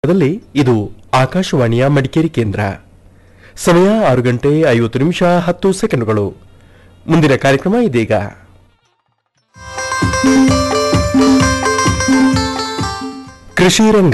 ದಲ್ಲಿ ಇದು ಆಕಾಶವಾಣಿಯ ಮಡಿಕೇರಿ ಕೇಂದ್ರ ಸಮಯ ಆರು ಗಂಟೆ ಐವತ್ತು ನಿಮಿಷ ಹತ್ತು ಸೆಕೆಂಡುಗಳು ಮುಂದಿನ ಕಾರ್ಯಕ್ರಮ ಇದೀಗ ಕೃಷಿ ರಂಗ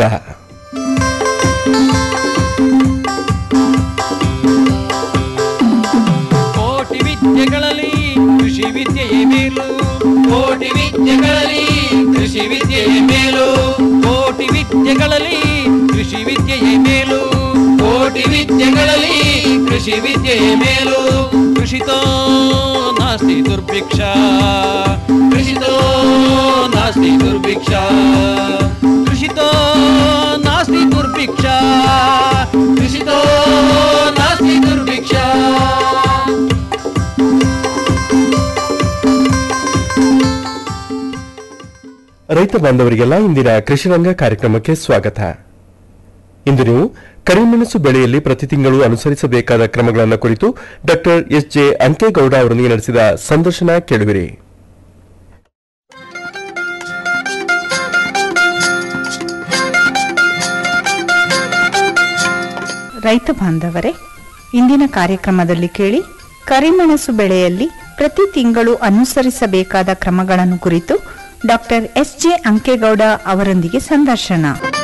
ಕೋಟಿ ವಿದ್ಯೆಗಳಲ್ಲಿ ಕೃಷಿ ವಿದ್ಯೆಯೇ ಮೇಲು ಕೋಟಿ ವಿದ್ಯೆಗಳಲ್ಲಿ ಕೃಷಿ ವಿದ್ಯೆಯೇ ಮೇಲು ಕೋಟಿ ವಿದ್ಯೆಗಳಲ್ಲಿ ಕೃಷಿ ವಿದ್ಯೆಯೇ ಮೇಲು ಕೋಟಿ ವಿದ್ಯೆಗಳಲ್ಲಿ ಕೃಷಿ ವಿದ್ಯೆಯೇ ಮೇಲು ಕೃಷಿತೋ ನಾಸ್ತಿ ದುರ್ಭಿಕ್ಷ ಕೃಷಿತೋ ನಾಸ್ತಿ ದುರ್ಭಿಕ್ಷ ಕೃಷಿತೋ ನಾಸ್ತಿ ದುರ್ಭಿಕ್ಷ ಕೃಷಿತೋ ನಾಸ್ತಿ ದುರ್ಭಿಕ್ಷ ರೈತ ಬಾಂಧವರಿಗೆಲ್ಲ ಇಂದಿನ ಕೃಷಿ ರಂಗ ಕಾರ್ಯಕ್ರಮಕ್ಕೆ ಸ್ವಾಗತ ಇಂದು ನೀವು ಕರಿಮೆಣಸು ಬೆಳೆಯಲ್ಲಿ ಪ್ರತಿ ತಿಂಗಳು ಅನುಸರಿಸಬೇಕಾದ ಕ್ರಮಗಳನ್ನು ಕುರಿತು ಡಾಕ್ಟರ್ ಎಸ್ ಜೆ ಅಂಕೇಗೌಡ ಅವರೊಂದಿಗೆ ನಡೆಸಿದ ಸಂದರ್ಶನ ಕೇಳುವಿರಿ ರೈತ ಬಾಂಧವರೇ ಇಂದಿನ ಕಾರ್ಯಕ್ರಮದಲ್ಲಿ ಕೇಳಿ ಕರಿಮೆಣಸು ಬೆಳೆಯಲ್ಲಿ ಪ್ರತಿ ತಿಂಗಳು ಅನುಸರಿಸಬೇಕಾದ ಕ್ರಮಗಳನ್ನು ಕುರಿತು ಡಾಕ್ಟರ್ ಎಸ್ ಜೆ ಅಂಕೇಗೌಡ ಅವರೊಂದಿಗೆ ಸಂದರ್ಶನ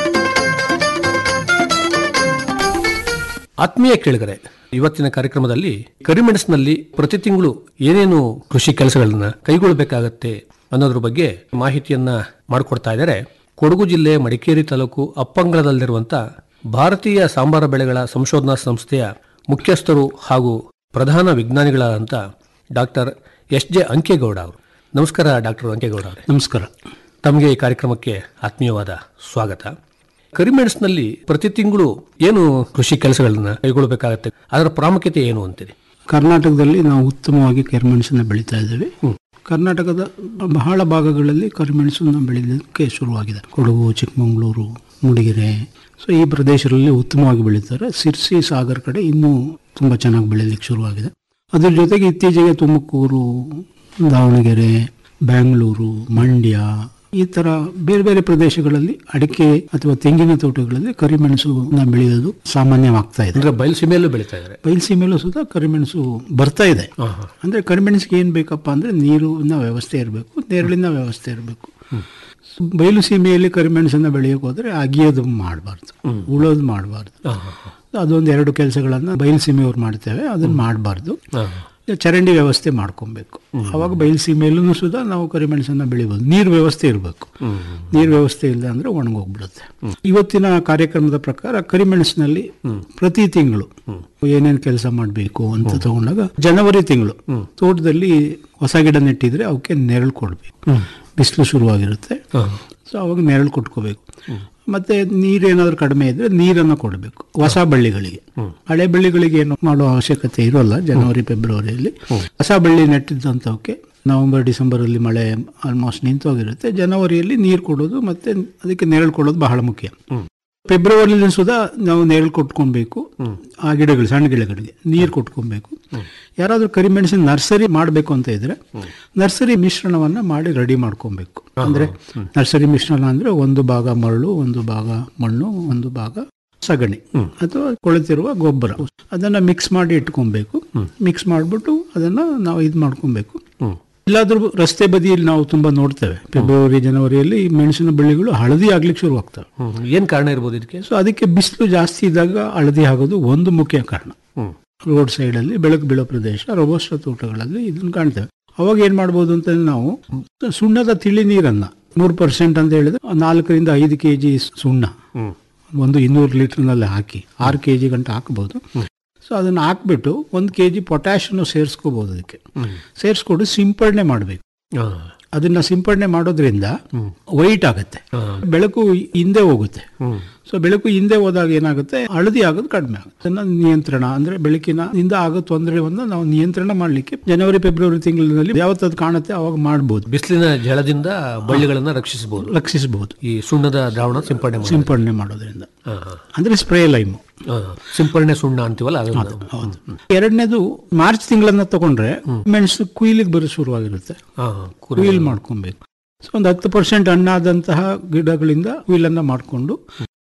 ಆತ್ಮೀಯ ಕೇಳಿಗರೆ ಇವತ್ತಿನ ಕಾರ್ಯಕ್ರಮದಲ್ಲಿ ಕರಿಮೆಣಸಿನಲ್ಲಿ ಪ್ರತಿ ತಿಂಗಳು ಏನೇನು ಕೃಷಿ ಕೆಲಸಗಳನ್ನ ಕೈಗೊಳ್ಳಬೇಕಾಗತ್ತೆ ಅನ್ನೋದ್ರ ಬಗ್ಗೆ ಮಾಹಿತಿಯನ್ನ ಮಾಡಿಕೊಡ್ತಾ ಇದ್ದಾರೆ ಕೊಡಗು ಜಿಲ್ಲೆ ಮಡಿಕೇರಿ ತಾಲೂಕು ಅಪ್ಪಂಗಳದಲ್ಲಿರುವಂತ ಭಾರತೀಯ ಸಾಂಬಾರ ಬೆಳೆಗಳ ಸಂಶೋಧನಾ ಸಂಸ್ಥೆಯ ಮುಖ್ಯಸ್ಥರು ಹಾಗೂ ಪ್ರಧಾನ ವಿಜ್ಞಾನಿಗಳಾದಂಥ ಡಾಕ್ಟರ್ ಎಸ್ ಜೆ ಅಂಕೇಗೌಡ ಅವರು ನಮಸ್ಕಾರ ಡಾಕ್ಟರ್ ಅಂಕೇಗೌಡ ಅವರೇ ನಮಸ್ಕಾರ ತಮಗೆ ಈ ಕಾರ್ಯಕ್ರಮಕ್ಕೆ ಆತ್ಮೀಯವಾದ ಸ್ವಾಗತ ಕರಿಮೆಣಸಿನಲ್ಲಿ ಪ್ರತಿ ತಿಂಗಳು ಏನು ಕೃಷಿ ಕೆಲಸಗಳನ್ನ ಕೈಗೊಳ್ಳಬೇಕಾಗತ್ತೆ ಅದರ ಪ್ರಾಮುಖ್ಯತೆ ಏನು ಅಂತೀರಿ ಕರ್ನಾಟಕದಲ್ಲಿ ನಾವು ಉತ್ತಮವಾಗಿ ಕರಿಮೆಣಸನ್ನ ಬೆಳೀತಾ ಇದ್ದೇವೆ ಕರ್ನಾಟಕದ ಬಹಳ ಭಾಗಗಳಲ್ಲಿ ಕರಿಮೆಣಸನ್ನು ಬೆಳೀಲಿಕ್ಕೆ ಶುರುವಾಗಿದೆ ಕೊಡಗು ಚಿಕ್ಕಮಗಳೂರು ಮೂಡಿಗೆರೆ ಸೊ ಈ ಪ್ರದೇಶಗಳಲ್ಲಿ ಉತ್ತಮವಾಗಿ ಬೆಳೀತಾರೆ ಸಿರ್ಸಿ ಸಾಗರ್ ಕಡೆ ಇನ್ನೂ ತುಂಬ ಚೆನ್ನಾಗಿ ಬೆಳೀಲಿಕ್ಕೆ ಶುರುವಾಗಿದೆ ಅದ್ರ ಜೊತೆಗೆ ಇತ್ತೀಚೆಗೆ ತುಮಕೂರು ದಾವಣಗೆರೆ ಬ್ಯಾಂಗ್ಳೂರು ಮಂಡ್ಯ ಈ ತರ ಬೇರೆ ಬೇರೆ ಪ್ರದೇಶಗಳಲ್ಲಿ ಅಡಿಕೆ ಅಥವಾ ತೆಂಗಿನ ತೋಟಗಳಲ್ಲಿ ಕರಿಮೆಣಸನ್ನ ಬೆಳೆಯೋದು ಸಾಮಾನ್ಯವಾಗ್ತಾ ಇದೆ ಅಂದ್ರೆ ಬಯಲುಸೀಮೆಯಲ್ಲೂ ಬೆಳೀತಾ ಇದ್ದಾರೆ ಬಯಲುಸೀಮೆಯಲ್ಲೂ ಸುತ್ತ ಕರಿಮೆಣಸು ಬರ್ತಾ ಇದೆ ಅಂದ್ರೆ ಕರಿಮೆಣಸಿಗೆ ಏನ್ ಬೇಕಪ್ಪ ಅಂದ್ರೆ ನೀರಿನ ವ್ಯವಸ್ಥೆ ಇರಬೇಕು ನೆರಳಿನ ವ್ಯವಸ್ಥೆ ಇರಬೇಕು ಬಯಲು ಸೀಮೆಯಲ್ಲಿ ಕರಿಮೆಣಸನ್ನ ಬೆಳೆಯೋಕೆ ಹೋದ್ರೆ ಅಗಿಯೋದು ಮಾಡಬಾರ್ದು ಉಳೋದು ಮಾಡಬಾರ್ದು ಅದೊಂದು ಎರಡು ಕೆಲಸಗಳನ್ನ ಬಯಲು ಸೀಮೆಯವ್ರು ಮಾಡ್ತೇವೆ ಅದನ್ನ ಮಾಡಬಾರ್ದು ಚರಂಡಿ ವ್ಯವಸ್ಥೆ ಮಾಡ್ಕೊಬೇಕು ಅವಾಗ ಬಯಲು ಸೀಮೆಯಲ್ಲೂ ಸುಧಾ ನಾವು ಕರಿಮೆಣಸನ್ನ ಬೆಳಿಬೋದು ನೀರು ವ್ಯವಸ್ಥೆ ಇರಬೇಕು ನೀರು ವ್ಯವಸ್ಥೆ ಇಲ್ಲ ಅಂದ್ರೆ ಒಣಗೋಗ್ಬಿಡುತ್ತೆ ಇವತ್ತಿನ ಕಾರ್ಯಕ್ರಮದ ಪ್ರಕಾರ ಕರಿಮೆಣಸಿನಲ್ಲಿ ಪ್ರತಿ ತಿಂಗಳು ಏನೇನು ಕೆಲಸ ಮಾಡಬೇಕು ಅಂತ ತಗೊಂಡಾಗ ಜನವರಿ ತಿಂಗಳು ತೋಟದಲ್ಲಿ ಹೊಸ ಗಿಡ ನೆಟ್ಟಿದ್ರೆ ಅವಕ್ಕೆ ನೆರಳು ಕೊಡ್ಬೇಕು ಬಿಸಿಲು ಶುರುವಾಗಿರುತ್ತೆ ಸೊ ಅವಾಗ ನೆರಳು ಕೊಟ್ಕೋಬೇಕು ಮತ್ತೆ ನೀರೇನಾದ್ರೂ ಕಡಿಮೆ ಇದ್ರೆ ನೀರನ್ನು ಕೊಡಬೇಕು ಹೊಸ ಬಳ್ಳಿಗಳಿಗೆ ಹಳೆ ಬಳ್ಳಿಗಳಿಗೆ ಏನು ಮಾಡೋ ಅವಶ್ಯಕತೆ ಇರೋಲ್ಲ ಜನವರಿ ಫೆಬ್ರವರಿಯಲ್ಲಿ ಹೊಸ ಬಳ್ಳಿ ನೆಟ್ಟಿದ್ದಂಥವಕ್ಕೆ ನವೆಂಬರ್ ಡಿಸೆಂಬರ್ ಅಲ್ಲಿ ಮಳೆ ಆಲ್ಮೋಸ್ಟ್ ನಿಂತೋಗಿರುತ್ತೆ ಜನವರಿಯಲ್ಲಿ ನೀರು ಕೊಡೋದು ಮತ್ತೆ ಅದಕ್ಕೆ ನೆರಳು ಕೊಡೋದು ಬಹಳ ಮುಖ್ಯ ಫೆಬ್ರವರಿಲಿ ಸುಧಾ ನಾವು ನೆರಳು ಕೊಟ್ಕೊಬೇಕು ಆ ಗಿಡಗಳು ಸಣ್ಣ ಗಿಡಗಳಿಗೆ ನೀರು ಕೊಟ್ಕೊಬೇಕು ಯಾರಾದ್ರೂ ಕರಿಮೆಣಸಿನ ನರ್ಸರಿ ಮಾಡಬೇಕು ಅಂತ ಇದ್ರೆ ನರ್ಸರಿ ಮಿಶ್ರಣವನ್ನ ಮಾಡಿ ರೆಡಿ ಮಾಡ್ಕೊಬೇಕು ಅಂದ್ರೆ ನರ್ಸರಿ ಮಿಶ್ರಣ ಅಂದ್ರೆ ಒಂದು ಭಾಗ ಮರಳು ಒಂದು ಭಾಗ ಮಣ್ಣು ಒಂದು ಭಾಗ ಸಗಣಿ ಅಥವಾ ಕೊಳೆತಿರುವ ಗೊಬ್ಬರ ಅದನ್ನ ಮಿಕ್ಸ್ ಮಾಡಿ ಇಟ್ಕೊಬೇಕು ಮಿಕ್ಸ್ ಮಾಡ್ಬಿಟ್ಟು ಅದನ್ನ ನಾವು ಇದು ಮಾಡ್ಕೊಬೇಕು ಎಲ್ಲಾದ್ರೂ ರಸ್ತೆ ಬದಿಯಲ್ಲಿ ನಾವು ತುಂಬಾ ನೋಡ್ತೇವೆ ಫೆಬ್ರವರಿ ಜನವರಿಯಲ್ಲಿ ಈ ಮೆಣಸಿನ ಬಳ್ಳಿಗಳು ಹಳದಿ ಆಗ್ಲಿಕ್ಕೆ ಶುರು ಆಗ್ತವೆ ಏನ್ ಕಾರಣ ಇರ್ಬೋದು ಇದಕ್ಕೆ ಸೊ ಅದಕ್ಕೆ ಬಿಸಿಲು ಜಾಸ್ತಿ ಇದ್ದಾಗ ಹಳದಿ ಆಗೋದು ಒಂದು ಮುಖ್ಯ ಕಾರಣ ರೋಡ್ ಸೈಡ್ ಅಲ್ಲಿ ಬೆಳಕು ಬೀಳೋ ಪ್ರದೇಶ ರೋಬೋಸ್ಟ ತೋಟಗಳಲ್ಲಿ ಇದನ್ನ ಕಾಣ್ತೇವೆ ಅವಾಗ ಏನ್ ಮಾಡ್ಬೋದು ಅಂತ ನಾವು ಸುಣ್ಣದ ತಿಳಿ ನೀರನ್ನ ನೂರು ಪರ್ಸೆಂಟ್ ಅಂತ ಹೇಳಿದ್ರೆ ನಾಲ್ಕರಿಂದ ಐದು ಕೆ ಜಿ ಸುಣ್ಣ ಒಂದು ಇನ್ನೂರು ಲೀಟರ್ನಲ್ಲಿ ಹಾಕಿ ಆರು ಕೆ ಜಿ ಗಂಟೆ ಹಾಕಬಹುದು ಸೊ ಅದನ್ನ ಹಾಕ್ಬಿಟ್ಟು ಒಂದು ಕೆ ಜಿ ಪೊಟ್ಯಾಶನ್ನು ಸೇರಿಸ್ಕೋಬಹುದು ಅದಕ್ಕೆ ಸೇರಿಸ್ಕೊಂಡು ಸಿಂಪಡಣೆ ಮಾಡಬೇಕು ಅದನ್ನ ಸಿಂಪಡಣೆ ಮಾಡೋದ್ರಿಂದ ವೈಟ್ ಆಗುತ್ತೆ ಬೆಳಕು ಹಿಂದೆ ಹೋಗುತ್ತೆ ಸೊ ಬೆಳಕು ಹಿಂದೆ ಹೋದಾಗ ಏನಾಗುತ್ತೆ ಹಳದಿ ಆಗೋದು ಕಡಿಮೆ ಆಗುತ್ತೆ ಅದನ್ನ ನಿಯಂತ್ರಣ ಅಂದ್ರೆ ಬೆಳಕಿನ ಇಂದ ಆಗೋ ತೊಂದರೆವನ್ನ ನಾವು ನಿಯಂತ್ರಣ ಮಾಡ್ಲಿಕ್ಕೆ ಜನವರಿ ಫೆಬ್ರವರಿ ತಿಂಗಳಿನಲ್ಲಿ ಯಾವತ್ತದು ಕಾಣುತ್ತೆ ಅವಾಗ ಮಾಡ್ಬೋದು ಬಿಸಿಲಿನ ಜಳದಿಂದ ಬಳ್ಳಿಗಳನ್ನ ರಕ್ಷಿಸಬಹುದು ರಕ್ಷಿಸಬಹುದು ಈ ಸುಣ್ಣದ ದ್ರಾವಣ ಸಿಂಪಡಣೆ ಮಾಡಿ ಸಿಂಪಡಣೆ ಮಾಡೋದ್ರಿಂದ ಅಂದ್ರೆ ಸ್ಪ್ರೇ ಲೈಮು ಸಿಂಪಡಣೆ ಸುಣ್ಣ ಅಂತೀವಲ್ಲ ಅದನ್ನ ಹೌದು ಎರಡನೇದು ಮಾರ್ಚ್ ತಿಂಗಳನ್ನ ತಗೊಂಡ್ರೆ ಮೆಣಸು ಕುಯ್ಲಿಗೆ ಬರೋ ಶುರುವಾಗಿರುತ್ತೆ ಹಾ, ಕುರಿ. ಕುಯಿಲ್ ಮಾಡ್ಕೊಬೇಕು ಸೊ ಒಂದು ಹತ್ತು ಪರ್ಸೆಂಟ್ ಹಣ್ಣಾದಂತಹ ಗಿಡಗಳಿಂದ ಕುಯಿಲನ್ನ ಮಾಡಿಕೊಂಡು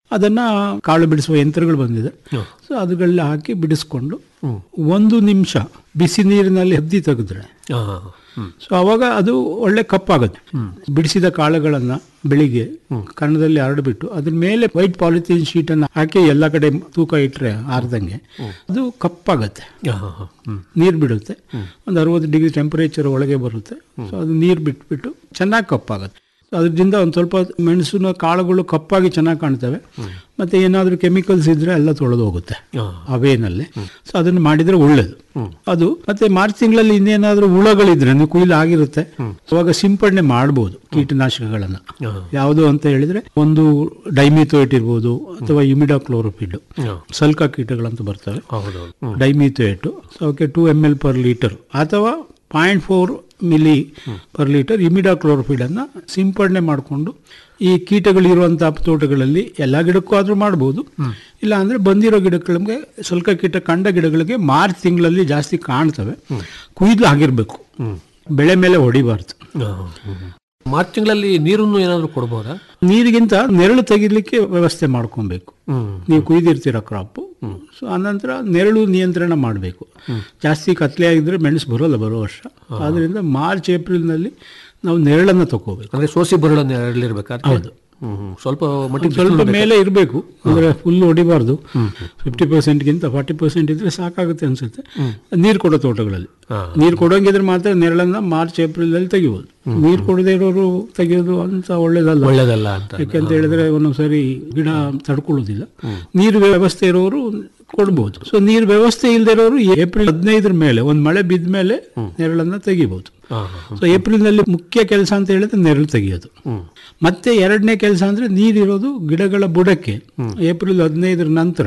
ಅದನ್ನ ಕಾಳು ಬಿಡಿಸುವ ಯಂತ್ರಗಳು ಬಂದಿದೆ ಸೊ ಅದುಗಳೆಲ್ಲ ಹಾಕಿ ಬಿಡಿಸ್ಕೊಂಡು ಒಂದು ನಿಮಿಷ ಬಿಸಿ ನೀರಿನಲ್ಲಿ ಹದ್ದಿ ತೆಗೆದ್ರೆ ಹಾ, ಹಾ, ಹ್ಮ್. ಸೊ ಅವಾಗ ಅದು ಒಳ್ಳೆ ಕಪ್ಪಾಗುತ್ತೆ ಬಿಡಿಸಿದ ಕಾಳುಗಳನ್ನ ಬೆಳಿಗ್ಗೆ ಕನ್ನಡದಲ್ಲಿ ಹರಡ್ಬಿಟ್ಟು ಅದ್ರ ಮೇಲೆ ವೈಟ್ ಪಾಲಿಥೀನ್ ಶೀಟ್ ಅನ್ನ ಹಾಕಿ ಎಲ್ಲ ಕಡೆ ತೂಕ ಇಟ್ರೆ ಆರ್ದಂಗೆ ಅದು ಕಪ್ಪಾಗತ್ತೆ ಹಾ, ಹಾ, ಹಾ. ಹ್ಮ್. ನೀರು ಬಿಡುತ್ತೆ ಒಂದು ಅರವತ್ತು ಡಿಗ್ರಿ ಟೆಂಪರೇಚರ್ ಒಳಗೆ ಬರುತ್ತೆ ಸೊ ಅದು ನೀರು ಬಿಟ್ಬಿಟ್ಟು ಚೆನ್ನಾಗಿ ಕಪ್ಪಾಗುತ್ತೆ ಸೊ ಅದರಿಂದ ಒಂದು ಸ್ವಲ್ಪ ಮೆಣಸಿನ ಕಾಳುಗಳು ಕಪ್ಪಾಗಿ ಚೆನ್ನಾಗಿ ಕಾಣ್ತವೆ ಮತ್ತೆ ಏನಾದರೂ ಕೆಮಿಕಲ್ಸ್ ಇದ್ರೆ ಎಲ್ಲ ತೊಳೆದು ಹೋಗುತ್ತೆ ಹಾ. ಅವೇನಲ್ಲಿ ಸೊ ಅದನ್ನು ಮಾಡಿದ್ರೆ ಒಳ್ಳೇದು ಅದು ಮತ್ತೆ ಮಾರ್ಚ್ ತಿಂಗಳಲ್ಲಿ ಇನ್ನೇನಾದ್ರೂ ಹುಳಗಳಿದ್ರೆ ನೀವು ಕುಯ್ಲು ಆಗಿರುತ್ತೆ ಅವಾಗ ಸಿಂಪಡಣೆ ಮಾಡ್ಬೋದು ಕೀಟನಾಶಕಗಳನ್ನ ಹಾ. ಯಾವುದು ಅಂತ ಹೇಳಿದ್ರೆ ಒಂದು ಡೈಮಿಥೋಯಿಟ್ ಇರ್ಬೋದು ಅಥವಾ ಇಮಿಡಾ ಕ್ಲೋರೋಪಿಡ್ ಹಾ. ಸಲ್ಕ ಕೀಟಗಳಂತ ಬರ್ತವೆ ಹೌದೌದು ಹ್ಮ್. ಡೈಮಿಥೋಯೇಟ್ ಸೊ ಅವಕ್ಕೆ two M L per litre ಅಥವಾ point four milli per litre imidacloprid ಅನ್ನ ಸಿಂಪಡಣೆ ಮಾಡಿಕೊಂಡು ಈ ಕೀಟಗಳಿರುವಂತಹ ತೋಟಗಳಲ್ಲಿ ಎಲ್ಲ ಗಿಡಕ್ಕೂ ಆದ್ರೂ ಮಾಡ್ಬೋದು ಇಲ್ಲ ಅಂದ್ರೆ ಬಂದಿರೋ ಗಿಡಗಳಿಗೆ ಸ್ವಲ್ಪ ಕೀಟ ಕಂಡ ಗಿಡಗಳಿಗೆ ಮಾರ್ಚ್ ತಿಂಗಳಲ್ಲಿ ಜಾಸ್ತಿ ಕಾಣ್ತವೆ ಕುಯ್ದು ಆಗಿರ್ಬೇಕು ಬೆಳೆ ಮೇಲೆ ಹೊಡಿಬಾರ್ದು ಹಾ, ಹ್ಮ್, ಹ್ಮ್. ಮಾರ್ಚ್ ತಿಂಗಳಲ್ಲಿ ನೀರನ್ನು ಏನಾದರೂ ಕೊಡ್ಬೋದಾ ನೀರಿಗಿಂತ ನೆರಳು ತೆಗಿಲಿಕ್ಕೆ ವ್ಯವಸ್ಥೆ ಮಾಡ್ಕೊಬೇಕು ಹ್ಮ್. ನೀವು ಕುಯ್ದಿರ್ತೀರ ಕ್ರಾಪ್ ಸೊ ಆನಂತರ ನೆರಳು ನಿಯಂತ್ರಣ ಮಾಡಬೇಕು ಜಾಸ್ತಿ ಕತ್ಲೆ ಆಗಿದ್ರೆ ಮೆಣಸು ಬರೋಲ್ಲ ಬರೋ ವರ್ಷ ಆದ್ರಿಂದ ಮಾರ್ಚ್ ಏಪ್ರಿಲ್ನಲ್ಲಿ ನಾವು ನೆರಳನ್ನ ತಗೋಬೇಕು ಅಂದ್ರೆ ಸೋಸಿ ಬರಳ ನೆರಳಿರ್ಬೇಕಾ ಹೌದು. ಹ್ಮ್, ಹ್ಮ್. ಸ್ವಲ್ಪ ಮಟ್ಟಿಗೆ ಸ್ವಲ್ಪ ಮೇಲೆ ಇರಬೇಕು ಅಂದ್ರೆ ಫುಲ್ ಹೊಡಿಬಾರ್ದು ಫಿಫ್ಟಿ ಪರ್ಸೆಂಟ್ಗಿಂತ ಫಾರ್ಟಿ ಪರ್ಸೆಂಟ್ ಇದ್ರೆ ಸಾಕಾಗುತ್ತೆ ಅನ್ಸುತ್ತೆ ನೀರು ಕೊಡೋ ತೋಟಗಳಲ್ಲಿ ಹಾ. ನೀರು ಕೊಡೋಂಗಿದ್ರೆ ಮಾತ್ರ ನೆರಳನ್ನ ಮಾರ್ಚ್ ಏಪ್ರಿಲ್ ಅಲ್ಲಿ ತೆಗಿಬೋದು ನೀರು ಕೊಡದೇ ಇರೋರು ತೆಗೆಯೋದು ಅಂತ ಒಳ್ಳೇದಲ್ಲ ಒಳ್ಳೇದಲ್ಲ ಅಂತ ಯಾಕೆಂತ ಹೇಳಿದ್ರೆ ಒಂದೊಂದ್ಸರಿ ಗಿಡ ತಡ್ಕೊಳ್ಳೋದಿಲ್ಲ ನೀರು ವ್ಯವಸ್ಥೆ ಇರೋರು ಕೊಡ್ಬೋದು ಸೊ ನೀರು ವ್ಯವಸ್ಥೆ ಇಲ್ಲದೆ ಇರೋರು ಏಪ್ರಿಲ್ ಹದಿನೈದರ ಮೇಲೆ ಒಂದ್ ಮಳೆ ಬಿದ್ದ ಮೇಲೆ ನೆರಳನ್ನ ತೆಗಿಬಹುದು ಹಾ, ಹಾ. ಸೊ ಏಪ್ರಿಲ್ ನಲ್ಲಿ ಮುಖ್ಯ ಕೆಲಸ ಅಂತ ಹೇಳಿದ್ರೆ ನೆರಳು ತೆಗೆಯೋದು ಹ್ಮ್. ಮತ್ತೆ ಎರಡನೇ ಕೆಲಸ ಅಂದ್ರೆ ನೀರಿರೋದು ಗಿಡಗಳ ಬುಡಕ್ಕೆ ಏಪ್ರಿಲ್ ಹದಿನೈದರ ನಂತರ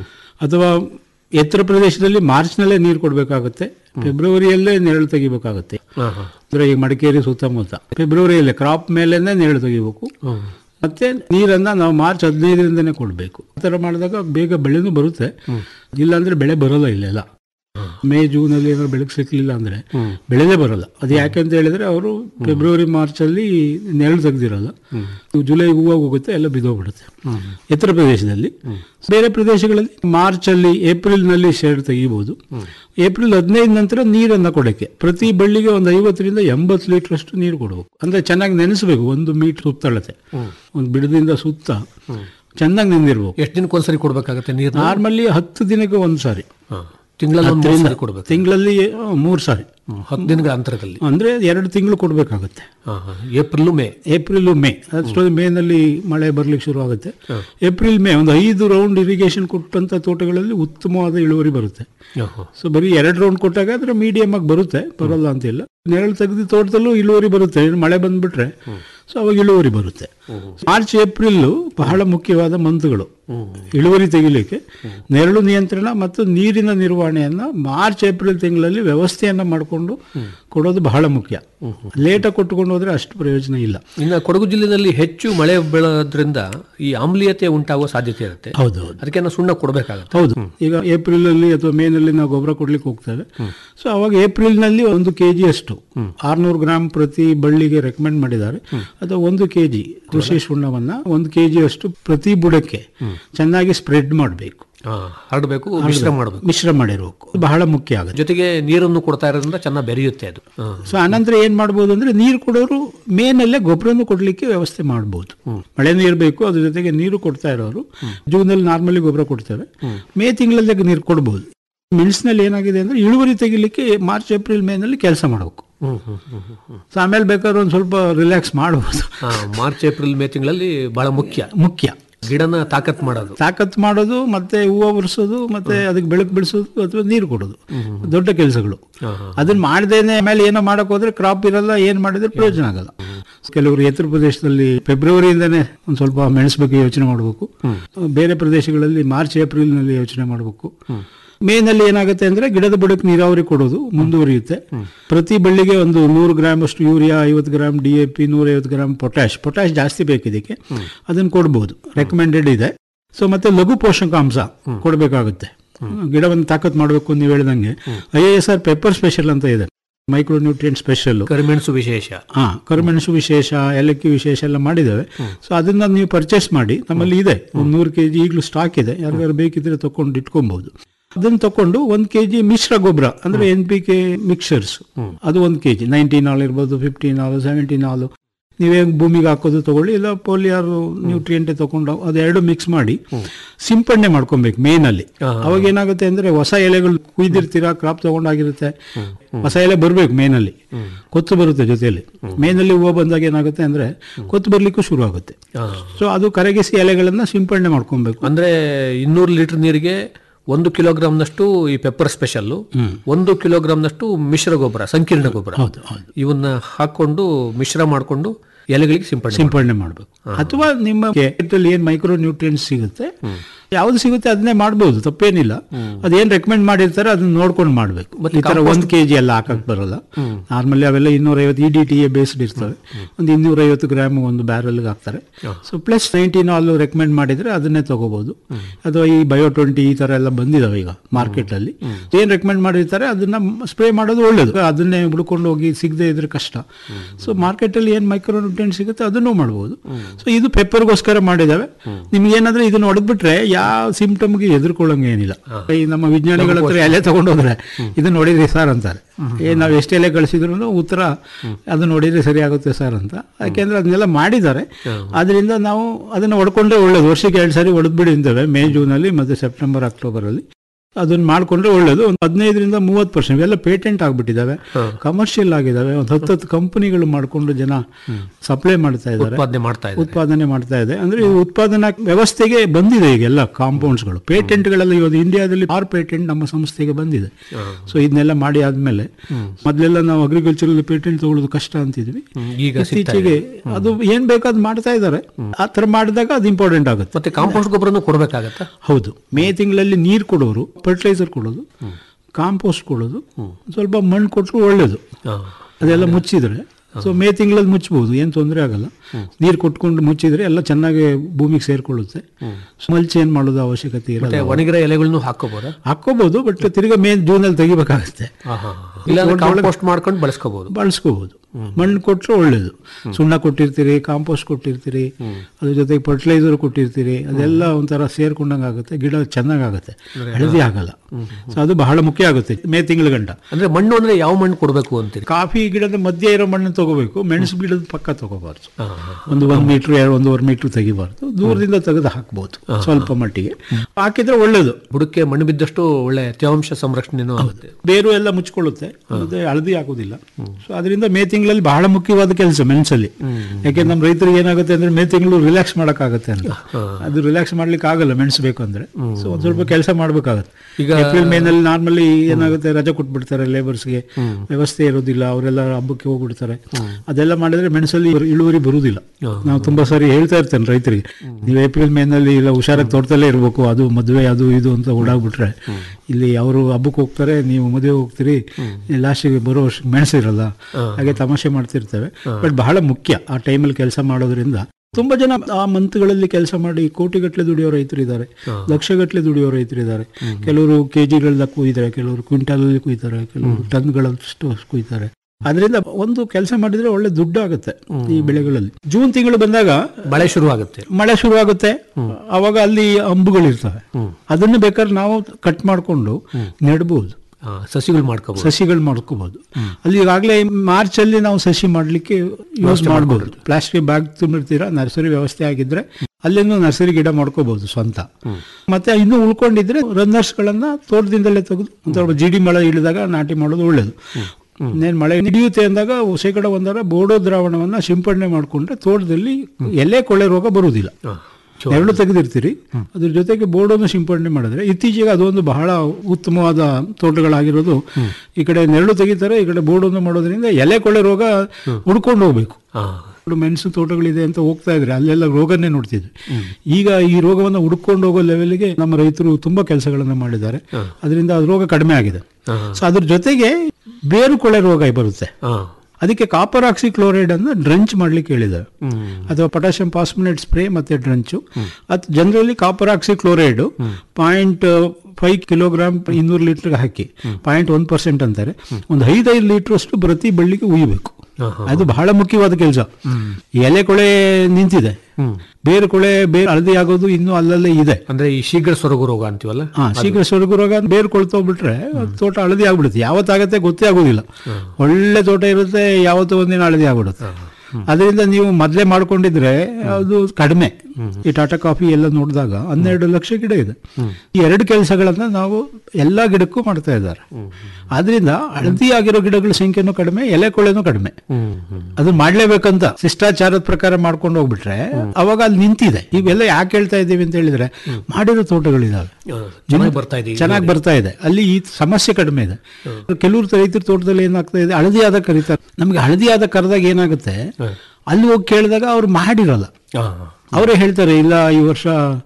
ಅಥವಾ ಎತ್ತರ ಪ್ರದೇಶದಲ್ಲಿ ಮಾರ್ಚ್ನಲ್ಲೇ ನೀರು ಕೊಡಬೇಕಾಗುತ್ತೆ ಫೆಬ್ರವರಿಯಲ್ಲೇ ನೆರಳು ತೆಗಿಬೇಕಾಗುತ್ತೆ ಹಾ, ಹಾ. ಅಂದ್ರೆ ಈ ಮಡಿಕೇರಿ ಸುತ್ತಮುತ್ತ ಫೆಬ್ರವರಿಯಲ್ಲೇ ಕ್ರಾಪ್ ಮೇಲೇನೆ ನೆರಳು ತೆಗಿಬೇಕು ಹ್ಮ್. ಮತ್ತೆ ನೀರನ್ನ ನಾವು ಮಾರ್ಚ್ ಹದಿನೈದರಿಂದನೇ ಕೊಡಬೇಕು ಆ ಥರ ಮಾಡಿದಾಗ ಬೇಗ ಬೆಳೆನೂ ಬರುತ್ತೆ ಇಲ್ಲಾಂದ್ರೆ ಬೆಳೆ ಬರೋಲ್ಲ ಇಲ್ಲೆಲ್ಲ ಮೇ ಜೂನ್ ಅಲ್ಲಿ ಏನಾದ್ರು ಬೆಳಕು ಸಿಕ್ಲಿಲ್ಲ ಅಂದ್ರೆ ಬೆಳೆದೇ ಬರಲ್ಲ ಅದು ಯಾಕೆ ಅಂತ ಹೇಳಿದ್ರೆ ಅವರು ಫೆಬ್ರವರಿ ಮಾರ್ಚ್ ಅಲ್ಲಿ ನೆರಳು ತೆಗ್ದಿರಲ್ಲ ಜುಲೈ ಹೂವಾಗಿ ಹೋಗುತ್ತೆ ಎಲ್ಲ ಬಿದ್ದೋಗ್ಬಿಡುತ್ತೆ ಎತ್ತರ ಪ್ರದೇಶದಲ್ಲಿ ಬೇರೆ ಪ್ರದೇಶಗಳಲ್ಲಿ ಮಾರ್ಚ್ ಅಲ್ಲಿ ಏಪ್ರಿಲ್ ನಲ್ಲಿ ಶೇಡ್ ತೆಗಿಬಹುದು ಏಪ್ರಿಲ್ ಹದಿನೈದು ನಂತರ ನೀರನ್ನ ಕೊಡಕ್ಕೆ ಪ್ರತಿ ಬಳ್ಳಿಗೆ ಒಂದು ಐವತ್ತರಿಂದ ಎಂಬತ್ತು ಲೀಟರ್ ಅಷ್ಟು ನೀರು ಕೊಡಬೇಕು ಅಂದ್ರೆ ಚೆನ್ನಾಗಿ ನೆನೆಸಬೇಕು ಒಂದು ಮೀಟರ್ ಸುತ್ತಳತೆ ಒಂದು ಬಿಡದಿಂದ ಸುತ್ತ ಚೆನ್ನಾಗಿ ನೆಂದಿರ್ಬೇಕು ಎಷ್ಟು ದಿನಕ್ಕೊಂದ್ಸರಿ ಕೊಡ್ಬೇಕಾಗತ್ತೆ ನೀರು ನಾರ್ಮಲಿ ಹತ್ತು ದಿನಕ್ಕೆ ಒಂದು ಸಾರಿ ತಿಂಗಳಲ್ಲಿ ಒಂದು ಮೂರು ಸರಿ ಕೊಡ್ಬೇಕು ತಿಂಗಳಲ್ಲಿ ಮೂರು ಸಾರಿ ಹ್ಮ್. ಹತ್ತು ದಿನಗಳ ಅಂತರದಲ್ಲಿ ಅಂದ್ರೆ ಎರಡು ತಿಂಗಳು ಕೊಡಬೇಕಾಗುತ್ತೆ ಹಾ, ಹಾ. ಏಪ್ರಿಲ್ ಮೇ ಏಪ್ರಿಲ್ ಮೇ ಅಷ್ಟೊಂದು ಮೇನಲ್ಲಿ ಮಳೆ ಬರ್ಲಿಕ್ಕೆ ಶುರು ಆಗುತ್ತೆ ಏಪ್ರಿಲ್ ಮೇ ಒಂದು ಐದು ರೌಂಡ್ ಇರಿಗೇಷನ್ ಕೊಟ್ಟಂತ ತೋಟಗಳಲ್ಲಿ ಉತ್ತಮವಾದ ಇಳುವರಿ ಬರುತ್ತೆ ಹಾ, ಹಾ. ಸೊ ಬರೀ ಎರಡು ರೌಂಡ್ ಕೊಟ್ಟಾಗ ಅದ್ರ ಮೀಡಿಯಂ ಆಗಿ ಬರುತ್ತೆ ಬರಲ್ಲ ಅಂತಿಲ್ಲ ನೆರಳು ತೆಗೆದು ತೋಟದಲ್ಲೂ ಇಳುವರಿ ಬರುತ್ತೆ ಇನ್ನು ಮಳೆ ಬಂದ್ಬಿಟ್ರೆ ಸೊ ಅವಾಗ ಇಳುವರಿ ಬರುತ್ತೆ ಮಾರ್ಚ್ ಏಪ್ರಿಲ್ ಬಹಳ ಮುಖ್ಯವಾದ ಮಂತ್ಗಳು ಇಳುವರಿ ತೆಗಿಲಿಕ್ಕೆ ನೆರಳು ನಿಯಂತ್ರಣ ಮತ್ತು ನೀರಿನ ನಿರ್ವಹಣೆಯನ್ನ ಮಾರ್ಚ್ ಏಪ್ರಿಲ್ ತಿಂಗಳಲ್ಲಿ ವ್ಯವಸ್ಥೆಯನ್ನ ಮಾಡಿಕೊಂಡು ಕೊಡೋದು ಬಹಳ ಮುಖ್ಯ ಲೇಟಾಗಿ ಕೊಟ್ಟುಕೊಂಡು ಹೋದ್ರೆ ಅಷ್ಟು ಪ್ರಯೋಜನ ಇಲ್ಲ ಇನ್ನು ಕೊಡಗು ಜಿಲ್ಲೆಯಲ್ಲಿ ಹೆಚ್ಚು ಮಳೆ ಬೀಳೋದ್ರಿಂದ ಈ ಆಮ್ಲೀಯತೆ ಉಂಟಾಗುವ ಸಾಧ್ಯತೆ ಇರುತ್ತೆ ಹೌದು ಹೌದು ಅದಕ್ಕೆ ನಾವು ಸುಣ್ಣ ಕೊಡಬೇಕಾಗುತ್ತೆ ಹೌದು ಈಗ ಏಪ್ರಿಲ್ ಅಲ್ಲಿ ಅಥವಾ ಮೇ ನಲ್ಲಿ ನಾವು ಗೊಬ್ಬರ ಕೊಡ್ಲಿಕ್ಕೆ ಹೋಗ್ತೇವೆ ಸೊ ಅವಾಗ ಏಪ್ರಿಲ್ ನಲ್ಲಿ ಒಂದು ಕೆಜಿ ಅಷ್ಟು ಆರ್ನೂರು ಗ್ರಾಮ್ ಪ್ರತಿ ಬಳ್ಳಿಗೆ ರೆಕಮೆಂಡ್ ಮಾಡಿದ್ದಾರೆ ಅಥವಾ ಒಂದು ಕೆಜಿ ಕೃಷಿ ಸುಣ್ಣವನ್ನ ಒಂದು ಕೆಜಿ ಅಷ್ಟು ಪ್ರತಿ ಬುಡಕ್ಕೆ ಚೆನ್ನಾಗಿ ಸ್ಪ್ರೆಡ್ ಮಾಡಬೇಕು ಹರಡಬೇಕು ಮಿಶ್ರ ಮಾಡಬೇಕು ಮಿಶ್ರ ಮಾಡಿರ್ಬೇಕು ಅದು ಬಹಳ ಮುಖ್ಯ ಆಗುತ್ತೆ ಜೊತೆಗೆ ನೀರನ್ನು ಕೊಡ್ತಾ ಇರೋದ್ರಿಂದ ಚೆನ್ನಾಗಿ ಬೆರೆಯುತ್ತೆ ಅದು ಹಾ. ಸೊ ಆನಂತರ ಏನ್ ಮಾಡ್ಬೋದು ಅಂದ್ರೆ ನೀರು ಕೊಡೋರು ಮೇನಲ್ಲೇ ಗೊಬ್ಬರನು ಕೊಡ್ಲಿಕ್ಕೆ ವ್ಯವಸ್ಥೆ ಮಾಡ್ಬೋದು ಮಳೆ ನೀರು ಬೇಕು ಅದ್ರ ಜೊತೆಗೆ ನೀರು ಕೊಡ್ತಾ ಇರೋರು ಜೂನ್ ಅಲ್ಲಿ ನಾರ್ಮಲಿ ಗೊಬ್ಬರ ಕೊಡ್ತೇವೆ ಮೇ ತಿಂಗಳಲ್ಲೇ ನೀರು ಕೊಡ್ಬೋದು ಮೆಣಸಿನಲ್ಲಿ ಏನಾಗಿದೆ ಅಂದ್ರೆ ಇಳುವರಿ ತೆಗಿಲಿಕ್ಕೆ ಮಾರ್ಚ್ ಏಪ್ರಿಲ್ ಮೇ ನಲ್ಲಿ ಕೆಲಸ ಮಾಡಬೇಕು ಹ್ಮ್, ಹ್ಮ್, ಹ್ಮ್, ಹ್ಮ್, ಹ್ಮ್. ಸೊ ಆಮೇಲೆ ಬೇಕಾದ್ರೆ ಒಂದು ಸ್ವಲ್ಪ ರಿಲ್ಯಾಕ್ಸ್ ಮಾಡ್ಬೋದು ಹಾ, ಮಾರ್ಚ್ ಏಪ್ರಿಲ್ ಮೇ ತಿಂಗಳಲ್ಲಿ ಬಹಳ ಮುಖ್ಯ ಮುಖ್ಯ ಗಿಡನ ತಾಕತ್ ಮಾಡೋದು ತಾಕತ್ ಮಾಡೋದು ಮತ್ತೆ ಹೂವು ಒರೆಸೋದು ಮತ್ತೆ ಅದಕ್ಕೆ ಬೆಳಕು ಬಿಡಿಸೋದು ಅಥವಾ ನೀರು ಕೊಡೋದು ದೊಡ್ಡ ಕೆಲಸಗಳು ಹಾ, ಹಾ. ಅದನ್ನ ಮಾಡದೇನೆ ಆಮೇಲೆ ಏನೋ ಮಾಡಕ್ ಹೋದ್ರೆ ಕ್ರಾಪ್ ಇರಲ್ಲ ಏನ್ ಮಾಡಿದ್ರೆ ಪ್ರಯೋಜನ ಆಗಲ್ಲ ಕೆಲವರು ಎತ್ತರ ಪ್ರದೇಶದಲ್ಲಿ ಫೆಬ್ರವರಿಯಿಂದನೇ ಒಂದ್ ಸ್ವಲ್ಪ ಮೆಣಸು ಬಗ್ಗೆ ಯೋಚನೆ ಮಾಡಬೇಕು ಬೇರೆ ಪ್ರದೇಶಗಳಲ್ಲಿ ಮಾರ್ಚ್ ಏಪ್ರಿಲ್ ನಲ್ಲಿ ಯೋಚನೆ ಮಾಡಬೇಕು ಮೇನಲ್ಲಿ ಏನಾಗುತ್ತೆ ಅಂದ್ರೆ ಗಿಡದ ಬುಡಕ್ಕೆ ನೀರಾವರಿ ಕೊಡೋದು ಮುಂದುವರಿಯುತ್ತೆ ಪ್ರತಿ ಬಳ್ಳಿಗೆ ಒಂದು ನೂರು ಗ್ರಾಮ್ ಅಷ್ಟು ಯೂರಿಯಾ ಐವತ್ತು ಗ್ರಾಮ್ ಡಿ ಎ ಪಿ ನೂರೈವತ್ತು ಗ್ರಾಮ್ ಪೊಟ್ಯಾಶ್ ಪೊಟ್ಯಾಶ್ ಜಾಸ್ತಿ ಬೇಕು ಇದಕ್ಕೆ ಅದನ್ನ ಕೊಡ್ಬೋದು ರೆಕಮೆಂಡೆಡ್ ಇದೆ ಸೊ ಮತ್ತೆ ಲಘು ಪೋಷಕಾಂಶ ಕೊಡಬೇಕಾಗುತ್ತೆ ಗಿಡವನ್ನು ತಾಕತ್ ಮಾಡಬೇಕು ನೀವು ಹೇಳಿದಂಗೆ I S R pepper special ಅಂತ ಇದೆ ಮೈಕ್ರೋ ನ್ಯೂಟ್ರಿಯೆಂಟ್ ಸ್ಪೆಷಲ್ ಕರಿಮೆಣಸು ವಿಶೇಷ ಹಾ ಕರಿಮೆಣಸು ವಿಶೇಷ ಏಲಕ್ಕಿ ವಿಶೇಷ ಎಲ್ಲ ಮಾಡಿದ್ದೇವೆ ಸೊ ಅದನ್ನ ನೀವು ಪರ್ಚೇಸ್ ಮಾಡಿ ನಮ್ಮಲ್ಲಿ ಇದೆ ಒಂದು ನೂರು ಕೆ ಜಿ ಈಗಲೂ ಸ್ಟಾಕ್ ಇದೆ ಯಾರಿಗಾರು ಬೇಕಿದ್ರೆ ತಕೊಂಡು ಇಟ್ಕೊಬಹುದು ಅದನ್ನ ತಕೊಂಡು ಒಂದ್ ಕೆ ಜಿ ಮಿಶ್ರ ಗೊಬ್ಬರ ಅಂದ್ರೆ ಎನ್ ಪಿ ಕೆ ಮಿಕ್ಸರ್ಸ್ ಅದು ಒಂದ್ ಕೆ ಜಿ ನೈನ್ಟೀನ್ ಹಾಲ್ ಇರ್ಬೋದು ಫಿಫ್ಟೀನ್ ಹಾಲು ಸೆವೆಂಟೀನ್ ಹಾಲು ನೀವೇ ಭೂಮಿಗೆ ಹಾಕೋದು ತಗೊಳ್ಳಿ ಇಲ್ಲ ಪೋಲಿಯಾರ್ ನ್ಯೂಟ್ರಿಯೆಂಟ್ ತಗೊಂಡು ಅದೆರಡು ಮಿಕ್ಸ್ ಮಾಡಿ ಸಿಂಪಡಣೆ ಮಾಡ್ಕೊಬೇಕು ಮೇನ್ ಅಲ್ಲಿ ಅವಾಗ ಏನಾಗುತ್ತೆ ಅಂದ್ರೆ ಹೊಸ ಎಲೆಗಳು ಕುಯ್ದಿರ್ತೀರಾ ಕ್ರಾಪ್ ತಗೊಂಡಾಗಿರುತ್ತೆ ಹೊಸ ಎಲೆ ಬರ್ಬೇಕು ಮೇನಲ್ಲಿ ಕೊತ್ತು ಬರುತ್ತೆ ಜೊತೆಯಲ್ಲಿ ಮೇನಲ್ಲಿ ಹೂವು ಬಂದಾಗ ಏನಾಗುತ್ತೆ ಅಂದ್ರೆ ಕೊತ್ತು ಬರ್ಲಿಕ್ಕೂ ಶುರು ಆಗುತ್ತೆ ಸೊ ಅದು ಕರಗಿಸಿ ಎಲೆಗಳನ್ನ ಸಿಂಪಡಣೆ ಮಾಡ್ಕೊಬೇಕು ಅಂದ್ರೆ ಇನ್ನೂರು ಲೀಟರ್ ನೀರಿಗೆ ಒಂದು ಕಿಲೋಗ್ರಾಮ್ನಷ್ಟು ಈ ಪೆಪ್ಪರ್ ಸ್ಪೆಷಲ್ ಒಂದು ಕಿಲೋಗ್ರಾಮ್ನಷ್ಟು ಮಿಶ್ರ ಗೊಬ್ಬರ ಸಂಕೀರ್ಣ ಗೊಬ್ಬರ ಹೌದು ಹೌದು ಇವನ್ನ ಹಾಕೊಂಡು ಮಿಶ್ರ ಮಾಡಿಕೊಂಡು ಎಲೆಗಳಿಗೆ ಸಿಂಪಡಣೆ ಸಿಂಪಡಣೆ ಮಾಡಬೇಕು ಅಥವಾ ನಿಮ್ಮ ಕೇಟಲ್ಲಿ ಏನ್ ಮೈಕ್ರೋ ನ್ಯೂಟ್ರಿಯೆಂಟ್ಸ್ ಸಿಗುತ್ತೆ ಯಾವ್ದು ಸಿಗುತ್ತೆ ಅದನ್ನೇ ಮಾಡ್ಬೋದು ತಪ್ಪೇನಿಲ್ಲ ಅದೇನ್ ರೆಕಮೆಂಡ್ ಮಾಡಿರ್ತಾರೆ ಅದನ್ನ ನೋಡ್ಕೊಂಡು ಮಾಡ್ಬೇಕು ಈ ತರ ಒಂದ್ ಕೆಜಿ ಎಲ್ಲ ಹಾಕಕ್ ಬರಲ್ಲ ನಾರ್ಮಲಿ ಅವೆಲ್ಲ ಇನ್ನೂರೈವತ್ತು E D T A based ಇರ್ತವೆ ಒಂದು ಇನ್ನೂರೈವತ್ತು ಗ್ರಾಮ್ ಒಂದು ಬ್ಯಾರಲ್ಗೆ ಹಾಕ್ತಾರೆ so plus nineteen all recommend ಮಾಡಿದ್ರೆ ಅದನ್ನೇ ತಗೋಬಹುದು ಅಥವಾ ಈ ಬಯೋ ಟ್ವೆಂಟಿ ಈ ತರ ಎಲ್ಲ ಬಂದಿದಾವೆ ಈಗ ಮಾರ್ಕೆಟ್ ಅಲ್ಲಿ ಏನ್ ರೆಕಮೆಂಡ್ ಮಾಡಿರ್ತಾರೆ ಅದನ್ನ ಸ್ಪ್ರೇ ಮಾಡೋದು ಒಳ್ಳೇದು ಅದನ್ನೇ ಹುಡ್ಕೊಂಡು ಹೋಗಿ ಸಿಗದೆ ಇದ್ರೆ ಕಷ್ಟ ಸೊ ಮಾರ್ಕೆಟ್ ಅಲ್ಲಿ ಏನ್ ಮೈಕ್ರೋ ನ್ಯೂಟ್ರಿಯೆಂಟ್ ಸಿಗುತ್ತೆ ಅದನ್ನು ಮಾಡ್ಬೋದು ಸೊ ಇದು ಪೆಪ್ಪರ್ಗೋಸ್ಕರ ಮಾಡಿದಾವೆ ನಿಮ್ಗೆ ಏನಾದ್ರೆ ಇದನ್ನ ಹೊಡೆದ್ಬಿಟ್ರೆ ಯಾವ ಸಿಂಪ್ಟಮ್ಗೆ ಎದುರ್ಕೊಳ್ಳಂಗೆ ಏನಿಲ್ಲ ಈ ನಮ್ಮ ವಿಜ್ಞಾನಿಗಳ ಹತ್ರ ಎಲೆ ತಗೊಂಡೋದ್ರೆ ಇದು ನೋಡಿದ್ರಿ ಸರ್ ಅಂತಾರೆ ಏ ನಾವು ಎಷ್ಟು ಎಲೆ ಕಳಿಸಿದ್ರು ಉತ್ತರ ಅದು ನೋಡಿದ್ರೆ ಸರಿ ಆಗುತ್ತೆ ಸರ್ ಅಂತ ಯಾಕೆಂದ್ರೆ ಅದನ್ನೆಲ್ಲ ಮಾಡಿದ್ದಾರೆ ಅದರಿಂದ ನಾವು ಅದನ್ನ ಹೊಡ್ಕೊಂಡ್ರೆ ಒಳ್ಳೇದು ವರ್ಷಕ್ಕೆ ಎರಡು ಸಾರಿ ಹೊಡೆದ್ಬಿಡಿ ಅಂತೇವೆ ಮೇ ಜೂನ್ ಅಲ್ಲಿ ಮತ್ತೆ ಸೆಪ್ಟೆಂಬರ್ ಅಕ್ಟೋಬರ್ ಅಲ್ಲಿ ಅದನ್ನ ಮಾಡ್ಕೊಂಡ್ರೆ ಒಳ್ಳೇದು ಒಂದು ಹದಿನೈದರಿಂದ ಮೂವತ್ತು ಪರ್ಸೆಂಟ್ ಇವೆಲ್ಲ ಪೇಟೆಂಟ್ ಆಗ್ಬಿಟ್ಟಿದಾವೆ ಕಮರ್ಷಿಯಲ್ ಆಗಿದಾವೆ ಒಂದು ಹತ್ತತ್ತು ಕಂಪನಿಗಳು ಮಾಡ್ಕೊಂಡು ಜನ ಸಪ್ಲೈ ಮಾಡ್ತಾ ಇದ್ದಾರೆ ಉತ್ಪಾದನೆ ಮಾಡ್ತಾ ಇದ್ದಾರೆ ಉತ್ಪಾದನೆ ಮಾಡ್ತಾ ಇದೆ ಅಂದ್ರೆ ಈ ಉತ್ಪಾದನಾ ವ್ಯವಸ್ಥೆಗೆ ಬಂದಿದೆ ಈಗ ಎಲ್ಲ ಕಾಂಪೌಂಡ್ಸ್ಗಳು ಪೇಟೆಂಟ್ಗಳೆಲ್ಲ ಇವತ್ತು ಇಂಡಿಯಾದಲ್ಲಿ ಆರ್ ಪೇಟೆಂಟ್ ನಮ್ಮ ಸಂಸ್ಥೆಗೆ ಬಂದಿದೆ ಸೊ ಇದನ್ನೆಲ್ಲ ಮಾಡಿ ಆದ್ಮೇಲೆ ಮೊದಲೆಲ್ಲ ನಾವು ಅಗ್ರಿಕಲ್ಚರಲ್ ಪೇಟೆಂಟ್ ತಗೊಳ್ಳೋದು ಕಷ್ಟ ಅಂತಿದ್ವಿ ಈಗ ಸಿಗ್ತಾ ಇತ್ತೀಚೆಗೆ ಅದು ಏನ್ ಬೇಕಾದ್ ಮಾಡ್ತಾ ಇದ್ದಾರೆ ಆ ತರ ಮಾಡಿದಾಗ ಅದು ಇಂಪಾರ್ಟೆಂಟ್ ಆಗುತ್ತೆ ಮತ್ತೆ ಕಾಂಪೋಸ್ಟ್ ಗೊಬ್ಬರನು ಕೊಡ್ಬೇಕಾಗತ್ತಾ ಹೌದು ಮೇ ತಿಂಗಳಲ್ಲಿ ನೀರು ಕೊಡೋರು ಫರ್ಟಿಲೈಸರ್ ಕೊಡೋದು ಕಾಂಪೋಸ್ಟ್ ಕೊಡೋದು ಸ್ವಲ್ಪ ಮಣ್ಣು ಕೊಟ್ಟರು ಒಳ್ಳೇದು ಅದೆಲ್ಲ ಮುಚ್ಚಿದ್ರೆ ಸೊ ಮೇ ತಿಂಗಳಲ್ಲಿ ಮುಚ್ಚಬಹುದು ಏನು ತೊಂದರೆ ಆಗಲ್ಲ ನೀರು ಕೊಟ್ಕೊಂಡು ಮುಚ್ಚಿದ್ರೆ ಎಲ್ಲ ಚೆನ್ನಾಗಿ ಭೂಮಿಗೆ ಸೇರ್ಕೊಳ್ಳುತ್ತೆ ಮಲ್ಚ್ ಏನ್ ಮಾಡೋದು ಅವಶ್ಯಕತೆ ಇರಲ್ಲ ಮತ್ತೆ ಒಣಗಿರೋ ಎಲೆಗಳನ್ನು ಹಾಕೋಬೋದಾ ಹಾಕೋಬಹುದು ಬಟ್ ತಿರ್ಗಾ ಮೇ ಜೂನಲ್ಲಿ ತೆಗಿಬೇಕಾಗತ್ತೆ ಇಲ್ಲ ಕಾಂಪೋಸ್ಟ್ ಮಾಡ್ಕೊಂಡು ಬಳಸ್ಕೋಬಹುದು ಬಳಸ್ಕೋಬಹುದು ಮಣ್ಣು ಕೊಟ್ಟರೆ ಒಳ್ಳೇದು ಸುಣ್ಣ ಕೊಟ್ಟಿರ್ತೀರಿ ಕಾಂಪೋಸ್ಟ್ ಕೊಟ್ಟಿರ್ತೀರಿ ಅದ್ರ ಜೊತೆಗೆ ಫರ್ಟಿಲೈಸರ್ ಕೊಟ್ಟಿರ್ತೀರಿ ಅದೆಲ್ಲ ಒಂಥರ ಸೇರ್ಕೊಂಡಂಗೆ ಆಗುತ್ತೆ ಗಿಡ ಚೆನ್ನಾಗಾಗುತ್ತೆ ಹಳದಿ ಆಗಲ್ಲ ಸೊ ಅದು ಬಹಳ ಮುಖ್ಯ ಆಗುತ್ತೆ ಮೇ ತಿಂಗಳ ಗಂಟ ಅಂದ್ರೆ ಮಣ್ಣು ಅಂದ್ರೆ ಯಾವ ಮಣ್ಣು ಕೊಡಬೇಕು ಅಂತೀರಿ ಕಾಫಿ ಗಿಡದ ಮಧ್ಯೆ ಇರೋ ಮಣ್ಣು ತಗೋಬೇಕು ಮೆಣಸು ಗಿಡದ ಪಕ್ಕ ತಗೋಬಾರ್ದು ಒಂದು ಒಂದ್ ಮೀಟರ್ ಎರಡು ಒಂದೂವರೆ ಮೀಟರ್ ತೆಗಿಬಾರ್ದು ದೂರದಿಂದ ತೆಗೆದು ಹಾಕ್ಬೋದು ಸ್ವಲ್ಪ ಮಟ್ಟಿಗೆ ಹಾಕಿದ್ರೆ ಒಳ್ಳೇದು ಬುಡಕ್ಕೆ ಮಣ್ಣು ಬಿದ್ದಷ್ಟು ಒಳ್ಳೆ ತೇವಾಂಶ ಸಂರಕ್ಷಣೆನೂ ಆಗುತ್ತೆ ಬೇರು ಎಲ್ಲ ಮುಚ್ಕೊಳ್ಳುತ್ತೆ ಮತ್ತೆ ಹಳದಿ ಆಗೋದಿಲ್ಲ ಸೊ ಅದರಿಂದ ಮೇ ತಿಂಗಳಲ್ಲಿ ಬಹಳ ಮುಖ್ಯವಾದ ಕೆಲಸ ಮೆಣಸಲ್ಲಿ ಯಾಕೆ ನಮ್ಮ ರೈತರಿಗೆ ಏನಾಗುತ್ತೆ ಅಂದ್ರೆ ಮೇ ತಿಂಗಳು ರಿಲ್ಯಾಕ್ಸ್ ಮಾಡಕ್ಕಾಗತ್ತೆ ಅಂತ ಅದು ರಿಲ್ಯಾಕ್ಸ್ ಮಾಡ್ಲಿಕ್ಕೆ ಆಗಲ್ಲ ಮೆಣಸು ಬೇಕು ಅಂದ್ರೆ ಸೊ ಒಂದ್ ಸ್ವಲ್ಪ ಕೆಲಸ ಮಾಡ್ಬೇಕಾಗತ್ತೆ ಈಗ ಏಪ್ರಿಲ್ ಮೇನಲ್ಲಿ ನಾರ್ಮಲಿ ಏನಾಗುತ್ತೆ ರಜೆ ಕೊಟ್ಬಿಡ್ತಾರೆ ಲೇಬರ್ಸ್ಗೆ ವ್ಯವಸ್ಥೆ ಇರೋದಿಲ್ಲ ಅವರೆಲ್ಲ ಹಬ್ಬಕ್ಕೆ ಹೋಗ್ಬಿಡ್ತಾರೆ ಅದೆಲ್ಲ ಮಾಡಿದ್ರೆ ಮೆಣಸಲ್ಲಿ ಇಳುವರಿ ಬರುವುದಿಲ್ಲ ನಾವು ತುಂಬಾ ಸಾರಿ ಹೇಳ್ತಾ ಇರ್ತೇನೆ ರೈತರಿಗೆ ನೀವು ಏಪ್ರಿಲ್ ಮೇನಲ್ಲಿ ಇಲ್ಲ ಹುಷಾರಾಗಿ ತೋಟದಲ್ಲೇ ಇರಬೇಕು ಅದು ಮದುವೆ ಅದು ಇದು ಅಂತ ಓಡಾಗ್ಬಿಟ್ರೆ ಇಲ್ಲಿ ಅವರು ಹಬ್ಬಕ್ಕೆ ಹೋಗ್ತಾರೆ ನೀವು ಮದುವೆ ಹೋಗ್ತೀರಿ ಲಾಸ್ಟಿಗೆ ಬರೋ ವರ್ಷ ಮೆಣಸಿರಲ್ಲ ಹಾಗೆ ತಮಾಷೆ ಮಾಡ್ತಿರ್ತೇವೆ ಬಟ್ ಬಹಳ ಮುಖ್ಯ ಆ ಟೈಮಲ್ಲಿ ಕೆಲಸ ಮಾಡೋದ್ರಿಂದ ತುಂಬಾ ಜನ ಆ ಮಂತ್ಗಳಲ್ಲಿ ಕೆಲಸ ಮಾಡಿ ಕೋಟಿಗಟ್ಟಲೆ ದುಡಿಯೋ ರೈತರು ಇದ್ದಾರೆ ಲಕ್ಷಗಟ್ಟಲೆ ದುಡಿಯೋ ರೈತರು ಇದ್ದಾರೆ ಕೆಲವರು ಕೆಜಿಗಳನ್ನ ಕುಯ್ತಾರೆ ಕೆಲವರು ಕ್ವಿಂಟಾಲಲ್ಲಿ ಕುಯ್ತಾರೆ ಕೆಲವರು ಟನ್ಗಳಷ್ಟು ಕುಯ್ತಾರೆ ಅದರಿಂದ ಒಂದು ಕೆಲಸ ಮಾಡಿದ್ರೆ ಒಳ್ಳೆ ದುಡ್ಡು ಆಗುತ್ತೆ ಈ ಬೆಳೆಗಳಲ್ಲಿ ಜೂನ್ ತಿಂಗಳು ಬಂದಾಗ ಮಳೆ ಶುರು ಆಗುತ್ತೆ ಮಳೆ ಶುರುವಾಗುತ್ತೆ ಅವಾಗ ಅಲ್ಲಿ ಅಂಬುಗಳಿರ್ತವೆ ಅದನ್ನು ಬೇಕಾದ್ರೆ ನಾವು ಕಟ್ ಮಾಡಿಕೊಂಡು ನೆಡ್ಬೋದು ಆ, ಸಸಿಗಳು ಮಾಡ್ಕೋಬಹುದು ಸಸಿಗಳು ಮಾಡ್ಕೋಬಹುದು ಅಲ್ಲಿ ಈಗಾಗಲೇ ಮಾರ್ಚ್ ಅಲ್ಲಿ ನಾವು ಸಸಿ ಮಾಡ್ಲಿಕ್ಕೆ ಯೂಸ್ ಮಾಡಬಹುದು ಪ್ಲಾಸ್ಟಿಕ್ ಬ್ಯಾಗ್ ತುಂಬಿರ್ತೀರಾ ನರ್ಸರಿ ವ್ಯವಸ್ಥೆ ಆಗಿದ್ರೆ ಅಲ್ಲಿಂದ ನರ್ಸರಿ ಗಿಡ ಮಾಡ್ಕೋಬಹುದು ಸ್ವಂತ ಮತ್ತೆ ಇನ್ನು ಉಳ್ಕೊಂಡಿದ್ರೆ ರನ್ನರ್ಸ್ ಗಳನ್ನ ತೋಟದಿಂದಲೇ ತೆಗೆದು ಒಂಥರ ಜಿಡಿ ಮಳೆ ಇಳಿದಾಗ ನಾಟಿ ಮಾಡೋದು ಒಳ್ಳೇದು ಇನ್ನೇನ್ ಮಳೆ ಹಿಡಿಯುತ್ತೆ ಅಂದಾಗ ಶೇಕಡ ಒಂದರ ಬೋಡೋ ದ್ರಾವಣವನ್ನ ಸಿಂಪಡಣೆ ಮಾಡ್ಕೊಂಡ್ರೆ ತೋಟದಲ್ಲಿ ಎಲ್ಲೇ ಕೊಳೆ ರೋಗ ಬರುವುದಿಲ್ಲ ಎರಡು ತೆಗೆದಿರ್ತೀರಿ ಅದ್ರ ಜೊತೆಗೆ ಬೋರ್ಡನ್ನು ಸಿಂಪಡಣೆ ಮಾಡಿದ್ರೆ ಇತ್ತೀಚೆಗೆ ಅದೊಂದು ಬಹಳ ಉತ್ತಮವಾದ ತೋಟಗಳಾಗಿರೋದು ಈ ಕಡೆ ನೆರಳು ತೆಗಿತಾರೆ ಈ ಕಡೆ ಬೋರ್ಡನ್ನು ಮಾಡೋದ್ರಿಂದ ಎಲೆ ಕೊಳೆ ರೋಗ ಹುಡ್ಕೊಂಡು ಹೋಗ್ಬೇಕು ಮೆಣಸು ತೋಟಗಳಿದೆ ಅಂತ ಹೋಗ್ತಾ ಇದ್ರೆ ಅಲ್ಲೆಲ್ಲ ರೋಗನೇ ನೋಡ್ತಿದ್ವಿ ಈಗ ಈ ರೋಗವನ್ನು ಹುಡ್ಕೊಂಡು ಹೋಗೋ ಲೆವೆಲ್ಗೆ ನಮ್ಮ ರೈತರು ತುಂಬಾ ಕೆಲಸಗಳನ್ನ ಮಾಡಿದ್ದಾರೆ ಅದರಿಂದ ಅದು ರೋಗ ಕಡಿಮೆ ಆಗಿದೆ ಸೊ ಅದ್ರ ಜೊತೆಗೆ ಬೇರು ಕೊಳೆ ರೋಗ ಬರುತ್ತೆ ಅದಕ್ಕೆ ಕಾಪರ್ ಆಕ್ಸಿ ಕ್ಲೋರೈಡ್ ಅನ್ನು ಡ್ರಂಚ್ ಮಾಡ್ಲಿಕ್ಕೆ ಹೇಳಿದ್ದಾರೆ ಅಥವಾ ಪೊಟ್ಯಾಷಿಯಂ ಪಾಸ್ಮಿನೇಟ್ ಸ್ಪ್ರೇ ಮತ್ತೆ ಡ್ರಂಚು ಅದು generally copper oxychloride point five kilogram ಇನ್ನೂರು ಲೀಟರ್ಗೆ ಹಾಕಿ ಪಾಯಿಂಟ್ ಒನ್ ಪರ್ಸೆಂಟ್ ಅಂತಾರೆ ಒಂದು ಐದೈದು ಲೀಟರ್ ಅಷ್ಟು ಪ್ರತಿ ಬಳ್ಳಿಗೆ ಉಯ್ಬೇಕು ಅದು ಬಹಳ ಮುಖ್ಯವಾದ ಕೆಲಸ ಎಲೆ ಕೊಳೆ ನಿಂತಿದೆ ಬೇರೆ ಕೊಳೆ ಬೇರೆ ಹಳದಿ ಆಗೋದು ಇನ್ನೂ ಅಲ್ಲಲ್ಲೇ ಇದೆ ಅಂದ್ರೆ ಈ ಶೀಘ್ರ ಸೊರಗು ರೋಗ ಅಂತೀವಲ್ಲ ಹಾ ಶೀಘ್ರ ಸ್ವರ್ಗ ರೋಗ ಬೇರೆ ಕೊಳ್ತೋಗ್ಬಿಟ್ರೆ ಅದು ತೋಟ ಹಳದಿ ಆಗ್ಬಿಡುತ್ತೆ ಯಾವತ್ತಾಗತ್ತೆ ಗೊತ್ತೇ ಆಗೋದಿಲ್ಲ ಒಳ್ಳೆ ತೋಟ ಇರುತ್ತೆ ಯಾವತ್ತೋ ಒಂದಿನ ಹಳದಿ ಆಗ್ಬಿಡುತ್ತೆ ಅದರಿಂದ ನೀವು ಮೊದಲೇ ಮಾಡ್ಕೊಂಡಿದ್ರೆ ಅದು ಕಡಿಮೆ ಈ ಟಾಟಾ ಕಾಫಿ ಎಲ್ಲ ನೋಡಿದಾಗ ಹನ್ನೆರಡು ಲಕ್ಷ ಗಿಡ ಇದೆ ಈ ಎರಡು ಕೆಲಸಗಳನ್ನ ನಾವು ಎಲ್ಲಾ ಗಿಡಕ್ಕೂ ಮಾಡ್ತಾ ಇದ್ದಾರೆ ಆದ್ರಿಂದ ಹಳದಿ ಆಗಿರೋ ಗಿಡಗಳ ಸಂಖ್ಯೆನೂ ಕಡಿಮೆ ಎಲೆ ಕೊಳೆನೂ ಕಡಿಮೆ ಅದನ್ನ ಮಾಡ್ಲೇಬೇಕಂತ ಶಿಷ್ಟಾಚಾರದ ಪ್ರಕಾರ ಮಾಡ್ಕೊಂಡು ಹೋಗ್ಬಿಟ್ರೆ ಅವಾಗ ಅಲ್ಲಿ ನಿಂತಿದೆ ಇವೆಲ್ಲ ಯಾಕೆ ಹೇಳ್ತಾ ಇದ್ದೀವಿ ಅಂತ ಹೇಳಿದ್ರೆ ಮಾಡಿರೋ ತೋಟಗಳಿದಾವೆ ಚೆನ್ನಾಗಿ ಬರ್ತಾ ಇದೆ ಚೆನ್ನಾಗಿ ಬರ್ತಾ ಇದೆ ಅಲ್ಲಿ ಈ ಸಮಸ್ಯೆ ಕಡಿಮೆ ಇದೆ ಕೆಲವರು ರೈತರ ತೋಟದಲ್ಲಿ ಏನಾಗ್ತಾ ಇದೆ ಹಳದಿ ಆದ ಕರೀತಾರೆ ನಮ್ಗೆ ಹಳದಿ ಆದ ಕರೆದಾಗ ಏನಾಗುತ್ತೆ ಅಲ್ಲಿ ಹೋಗಿ ಕೇಳಿದಾಗ ಅವ್ರು ಮಾಡಿರಲ್ಲ ಹಾ, ಅವರೇ ಹೇಳ್ತಾರೆ ಇಲ್ಲ ಈ ವರ್ಷ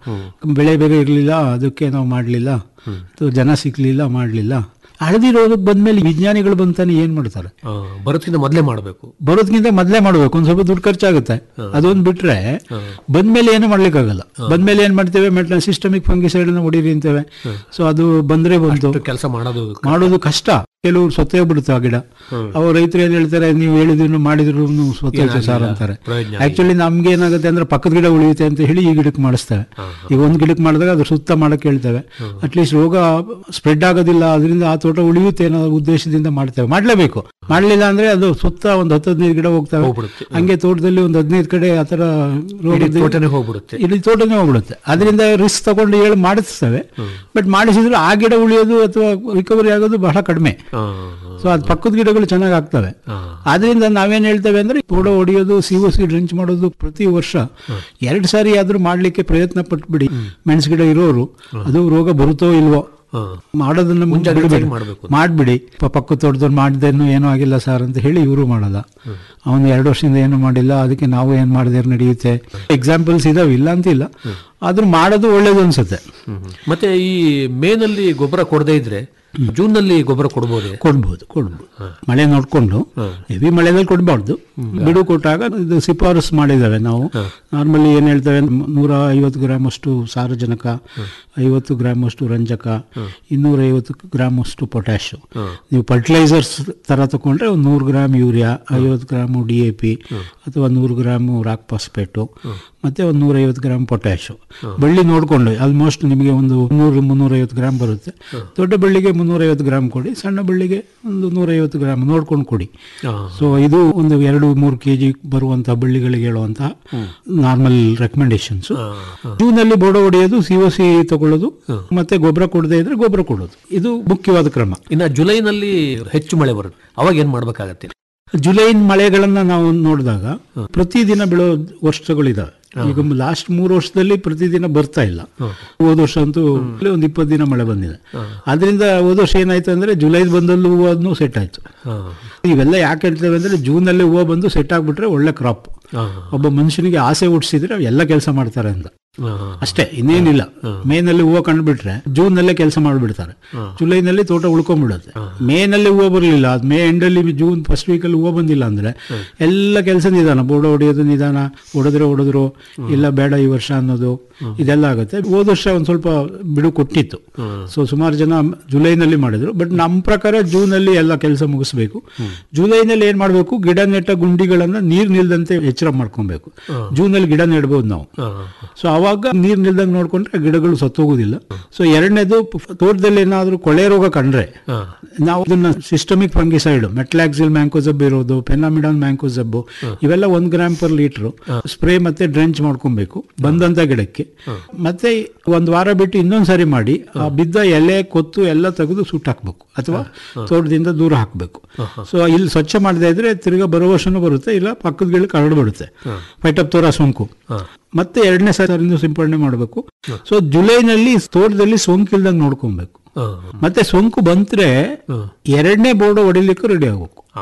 ಬೆಳೆ ಬೇರೆ ಇರಲಿಲ್ಲ ಅದಕ್ಕೆ ನಾವು ಮಾಡಲಿಲ್ಲ ಅಥವಾ ಜನ ಸಿಕ್ಲಿಲ್ಲ ಮಾಡಲಿಲ್ಲ ಹಳದಿ ರೋಗಕ್ಕೆ ಬಂದ್ಮೇಲೆ ವಿಜ್ಞಾನಿಗಳು ಬಂತಾನೆ ಏನ್ ಮಾಡ್ತಾರೆ ಹಾ, ಬರೋದ್ಕಿಂತ ಮೊದಲೇ ಮಾಡಬೇಕು ಬರೋದ್ಕಿಂತ ಮೊದಲೇ ಮಾಡ್ಬೇಕು ಒಂದ್ ಸ್ವಲ್ಪ ದುಡ್ಡು ಖರ್ಚಾಗುತ್ತೆ ಅದೊಂದು ಬಿಟ್ರೆ ಬಂದ್ಮೇಲೆ ಏನು ಮಾಡ್ಲಿಕ್ಕಾಗಲ್ಲ ಬಂದ್ಮೇಲೆ ಏನ್ ಮಾಡ್ತೇವೆ ಮೆಟ್ಲ ಸಿಸ್ಟಮಿಕ್ ಫಂಗಿಸೈಡ್ ಅನ್ನ ಹೊಡೀರಿ ಅಂತೇವೆ ಸೊ ಅದು ಬಂದ್ರೆ ಬಂತು ಕೆಲಸ ಮಾಡೋದು ಮಾಡೋದು ಕಷ್ಟ ಕೆಲವರು ಸತ್ತೇ ಬಿಡುತ್ತೆ ಆ ಗಿಡ ಅವ್ರು ರೈತರು ಏನ್ ಹೇಳ್ತಾರೆ ನೀವು ಹೇಳಿದ್ರು ಮಾಡಿದ್ರು ಸ್ವತ್ತೈತೆ ಸರ್ ಅಂತಾರೆ ಪ್ರಯೋಜನ ಆಕ್ಚುಲಿ ನಮ್ಗೆ ಏನಾಗುತ್ತೆ ಅಂದ್ರೆ ಪಕ್ಕದ ಗಿಡ ಉಳಿಯುತ್ತೆ ಅಂತ ಹೇಳಿ ಈ ಗಿಡಕ್ಕೆ ಮಾಡಿಸ್ತೇವೆ ಈಗ ಒಂದ್ ಗಿಡಕ್ಕೆ ಮಾಡಿದಾಗ ಅದ್ರ ಸುತ್ತ ಮಾಡಕ್ ಹೇಳ್ತೇವೆ ಅಟ್ಲೀಸ್ಟ್ ರೋಗ ಸ್ಪ್ರೆಡ್ ಆಗೋದಿಲ್ಲ ಅದರಿಂದ ಆ ತೋಟ ಉಳಿಯುತ್ತೆ ಅನ್ನೋ ಉದ್ದೇಶದಿಂದ ಮಾಡ್ತೇವೆ ಮಾಡ್ಲೇಬೇಕು ಮಾಡ್ಲಿಲ್ಲ ಅಂದ್ರೆ ಅದು ಸುತ್ತ ಒಂದ್ ಹತ್ತು ಹದಿನೈದು ಗಿಡ ಹೋಗ್ತವೆ ಹೋಗ್ಬಿಡುತ್ತೆ. ಹಂಗೆ ತೋಟದಲ್ಲಿ ಒಂದ್ ಹದಿನೈದು ಕಡೆ ಆತರ ಇಡೀ ರೋಗ ತೋಟನೇ ಹೋಗ್ಬಿಡುತ್ತೆ ಇಡೀ ತೋಟನೇ ಹೋಗ್ಬಿಡುತ್ತೆ ಅದರಿಂದ ರಿಸ್ಕ್ ತಗೊಂಡು ಹೇಳಿ ಮಾಡಿಸ್ತೇವೆ ಬಟ್ ಮಾಡಿಸಿದ್ರೆ ಆ ಗಿಡ ಉಳಿಯೋದು ಅಥವಾ ರಿಕವರಿ ಆಗೋದು ಬಹಳ ಕಡಿಮೆ ಹಾ, ಸೊ ಅದು ಪಕ್ಕದ ಗಿಡಗಳು ಚೆನ್ನಾಗಿ ಆಗ್ತವೆ ಹಾ. ಆದ್ರಿಂದ ನಾವೇನ್ ಹೇಳ್ತೇವೆ ಅಂದ್ರೆ ತೋಡ ಹೊಡೆಯೋದು ಸಿ ಒ ಸಿ ಡ್ರಿಂಚ್ ಮಾಡೋದು ಪ್ರತಿ ವರ್ಷ ಎರಡು ಸಾರಿ ಆದ್ರೂ ಮಾಡ್ಲಿಕ್ಕೆ ಪ್ರಯತ್ನ ಪಟ್ಬಿಡಿ ಮೆಣಸು ಗಿಡ ಇರೋರು ಅದು ರೋಗ ಬರುತ್ತೋ ಇಲ್ವೋ ಹಾ. ಮಾಡೋದನ್ನ ಮುಂಚೆ ಮುಂಜಾಗ್ರತೆಯಾಗಿ ಮಾಡ್ಬೇಕು. ಮಾಡ್ಬಿಡಿ ಪ- ಪಕ್ಕ ತೋಟದವ್ರು ಮಾಡಿದ್ದೇನು ಏನೂ ಆಗಿಲ್ಲ ಸರ್ ಅಂತ ಹೇಳಿ ಇವರು ಮಾಡಲ್ಲ ಅವನು ಎರಡು ವರ್ಷದಿಂದ ಏನು ಮಾಡಿಲ್ಲ ಅದಕ್ಕೆ ನಾವು ಏನ್ ಮಾಡಿದ್ರೆ ನಡೆಯುತ್ತೆ ಎಕ್ಸಾಂಪಲ್ಸ್ ಇದಾವೆ ಇಲ್ಲ ಅಂತಿಲ್ಲ ಆದ್ರೂ ಮಾಡೋದು ಒಳ್ಳೇದು ಅನ್ಸುತ್ತೆ ಹ್ಮ್, ಹ್ಮ್. ಮತ್ತೆ ಈ ಮೇನಲ್ಲಿ ಗೊಬ್ಬರ ಕೊಡದೇ ಇದ್ರೆ ಜೂನ್ ನಲ್ಲಿ ಗೊಬ್ಬರ ಕೊಡ್ಬೋದೇ ಕೊಡ್ಬೋದು ಕೊಡ್ಬೋದು ಮಳೆ ನೋಡ್ಕೊಂಡು ಹೆವಿ ಮಳೆದಲ್ಲಿ ಕೊಡಬಾರ್ದು ಬಿಡು ಕೊಟ್ಟಾಗ ಇದು ಶಿಫಾರಸು ಮಾಡಿದ್ದೇವೆ ನಾವು ನಾರ್ಮಲಿ ಏನ್ ಹೇಳ್ತೇವೆ ನೂರ ಐವತ್ತು ಗ್ರಾಮ್ ಅಷ್ಟು ಸಾರಜನಕ ಐವತ್ತು ಗ್ರಾಮ್ ಅಷ್ಟು ರಂಜಕ ಇನ್ನೂರ ಐವತ್ತು ಗ್ರಾಮ್ ಅಷ್ಟು ಪೊಟ್ಯಾಶ್ ನೀವು ಫರ್ಟಿಲೈಸರ್ಸ್ ತರ ತಗೊಂಡ್ರೆ ಒಂದು ನೂರು ಗ್ರಾಮ್ ಯೂರಿಯಾ ಐವತ್ತು ಗ್ರಾಮು ಡಿ ಎ ಪಿ ಅಥವಾ ನೂರು ಗ್ರಾಮು ರಾಕ್ ಫಾಸ್ಫೇಟು ಮತ್ತೆ ಒಂದು ನೂರೈವತ್ತು ಗ್ರಾಮ್ ಪೊಟ್ಯಾಶು ಬಳ್ಳಿ ನೋಡ್ಕೊಂಡು ಆಲ್ಮೋಸ್ಟ್ ನಿಮಗೆ ಒಂದು ಮುನ್ನೂರು ಮುನ್ನೂರೈವತ್ತು ಗ್ರಾಮ್ ಬರುತ್ತೆ ದೊಡ್ಡ ಬಳ್ಳಿಗೆ ಮುನ್ನೂರೈವತ್ತು ಗ್ರಾಮ್ ಕೊಡಿ ಸಣ್ಣ ಬಳ್ಳಿಗೆ ಒಂದು ನೂರೈವತ್ತು ಗ್ರಾಮ್ ನೋಡ್ಕೊಂಡು ಕೊಡಿ ಹಾ. ಸೊ ಇದು ಒಂದು ಎರಡು ಮೂರು ಕೆ ಜಿ ಬರುವಂತ ಬಳ್ಳಿಗಳಿಗೆ ಹೇಳುವಂತಹ ನಾರ್ಮಲ್ ರೆಕಮೆಂಡೇಶನ್ಸ್ ಜೂನಲ್ಲಿ ಬೋಡ ಹೊಡೆಯೋದು ಸಿ ಒ ಸಿ ತಗೊಳ್ಳೋದು ಮತ್ತೆ ಗೊಬ್ಬರ ಕೊಡದೇ ಇದ್ರೆ ಗೊಬ್ಬರ ಕೊಡೋದು ಇದು ಮುಖ್ಯವಾದ ಕ್ರಮ ಇನ್ನ ಜುಲೈನಲ್ಲಿ ಹೆಚ್ಚು ಮಳೆ ಬರುತ್ತೆ ಅವಾಗ ಏನ್ ಮಾಡ್ಬೇಕಾಗತ್ತೆ ಜುಲೈ ಮಳೆಗಳನ್ನ ನಾವು ನೋಡಿದಾಗ ಪ್ರತಿದಿನ ಬೀಳೋ ವರ್ಷಗಳಿದಾವೆ ಈಗ ಲಾಸ್ಟ್ ಮೂರು ವರ್ಷದಲ್ಲಿ ಪ್ರತಿದಿನ ಬರ್ತಾ ಇಲ್ಲ ಹೋದ ವರ್ಷ ಅಂತೂ ಒಂದು ಇಪ್ಪತ್ತು ದಿನ ಮಳೆ ಬಂದಿದೆ ಅದರಿಂದ ಹೋದ ವರ್ಷ ಏನಾಯ್ತು ಅಂದ್ರೆ ಜುಲೈ ಬಂದಲ್ಲೂ ಹೂವು ಸೆಟ್ ಆಯ್ತು ಹಾ. ಇವೆಲ್ಲ ಯಾಕೆ ಹೇಳ್ತೇವೆ ಅಂದ್ರೆ ಜೂನ್ ನಲ್ಲಿ ಹೂವು ಬಂದು ಸೆಟ್ ಆಗ್ಬಿಟ್ರೆ ಒಳ್ಳೆ ಕ್ರಾಪ್ ಹಾ. ಒಬ್ಬ ಮನುಷ್ಯನಿಗೆ ಆಸೆ ಹುಟ್ಟಿಸಿದ್ರೆ ಎಲ್ಲ ಕೆಲಸ ಮಾಡ್ತಾರೆ ಅಂತ ಹಾ. ಅಷ್ಟೇ ಇನ್ನೇನಿಲ್ಲ ಮೇ ನಲ್ಲಿ ಹೂವು ಕಂಡುಬಿಟ್ರೆ ಜೂನ್ ನಲ್ಲೇ ಕೆಲಸ ಮಾಡ್ಬಿಡ್ತಾರೆ ಜುಲೈನಲ್ಲಿ ತೋಟ ಉಳ್ಕೊಂಡ್ಬಿಡುತ್ತೆ ಮೇ ನಲ್ಲಿ ಹೂವು ಬರಲಿಲ್ಲ ಅದ್ ಮೇ ಎಂಡ್ ಅಲ್ಲಿ ಜೂನ್ ಫಸ್ಟ್ ವೀಕ್ ಅಲ್ಲಿ ಹೂವು ಬಂದಿಲ್ಲ ಅಂದ್ರೆ ಎಲ್ಲ ಕೆಲಸ ನಿಧಾನ ಬೋರ್ಡ ಹೊಡೆಯೋದು ನಿಧಾನ ಹೊಡೆದ್ರೆ ಹೊಡೆದ್ರು ಇಲ್ಲ ಬೇಡ ಈ ವರ್ಷ ಅನ್ನೋದು ಇದೆಲ್ಲ ಆಗುತ್ತೆ ಹೋದ ವರ್ಷ ಒಂದ್ ಸ್ವಲ್ಪ ಬಿಡು ಕೊಟ್ಟಿತ್ತು ಸೊ ಸುಮಾರು ಜನ ಜುಲೈನಲ್ಲಿ ಮಾಡಿದ್ರು ಬಟ್ ನಮ್ಮ ಪ್ರಕಾರ ಜೂನ್ ಅಲ್ಲಿ ಎಲ್ಲ ಕೆಲಸ ಮುಗಿಸ್ಬೇಕು ಜುಲೈನಲ್ಲಿ ಏನ್ ಮಾಡ್ಬೇಕು ಗಿಡ ನೆಟ್ಟ ಗುಂಡಿಗಳನ್ನ ನೀರ್ ನಿಲ್ದಂತೆ ಎಚ್ಚರ ಮಾಡ್ಕೊಬೇಕು ಜೂನ್ ಅಲ್ಲಿ ಗಿಡ ನೆಡ್ಬೋದು ನಾವು ಹಾ. ಸೊ ಅವಾಗ ನೀರ್ ನಿಲ್ದಂಗೆ ನೋಡ್ಕೊಂಡ್ರೆ ಗಿಡಗಳು ಸತ್ತೋಗುದಿಲ್ಲ ಸೊ ಎರಡನೇದು ತೋಟದಲ್ಲಿ ಏನಾದ್ರೂ ಕೊಳೆ ರೋಗ ಕಂಡ್ರೆ ಹಾ. ನಾವು ಅದನ್ನ ಸಿಸ್ಟಮಿಕ್ ಫಂಗಿಸೈಡ್ ಮೆಟ್ಲಾಕ್ಸಿಲ್ ಮ್ಯಾಂಕೋಸಬ್ ಇರೋದು ಪೆನಾಮಿಡಾನ್ ಮ್ಯಾಂಕೋಸಬ್ ಇವೆಲ್ಲ ಒಂದ್ ಗ್ರಾಮ್ ಪರ್ ಲೀಟರ್ ಸ್ಪ್ರೇ ಮತ್ತೆ ಡ್ರೆಂಚ್ ಮಾಡ್ಕೊಬೇಕು ಬಂದಂತ ಗಿಡಕ್ಕೆ ಮತ್ತೆ ಒಂದ್ ವಾರ ಬಿಟ್ಟು ಇನ್ನೊಂದ್ ಸರಿ ಮಾಡಿ ಆ ಬಿದ್ದ ಎಲೆ ಕೊತ್ತು ಎಲ್ಲ ತೆಗೆದು ಸುಟ್ಟು ಹಾಕ್ಬೇಕು ಅಥವಾ ತೋಟದಿಂದ ದೂರ ಹಾಕ್ಬೇಕು ಸೊ ಇಲ್ಲಿ ಸ್ವಚ್ಛ ಮಾಡದೇ ಇದ್ರೆ ತಿರ್ಗಾ ಬರೋ ವರ್ಷನೂ ಬರುತ್ತೆ ಇಲ್ಲ ಪಕ್ಕದ ಗಿಡಕ್ಕೆ ಹರಡ್ಬಿಡುತ್ತೆ ಫೈಟಪ್ತೋರ ಸೋಂಕು ಮತ್ತೆ ಎರಡನೇ ಸಾರಿನೂ ಸಿಂಪಡಣೆ ಮಾಡಬೇಕು ಸೊ ಜುಲೈನಲ್ಲಿ ತೋಟದಲ್ಲಿ ಸೋಂಕು ಇಲ್ದಂಗೆ ನೋಡ್ಕೊಬೇಕು ಹಾ. ಮತ್ತೆ ಸೋಂಕು ಬಂದ್ರೆ ಎರಡನೇ ಬೋರ್ಡ್ ಹೊಡಿಲಿಕ್ಕೂ ರೆಡಿ ಆಗ್ಬೇಕು ಹಾ. ಹಾ.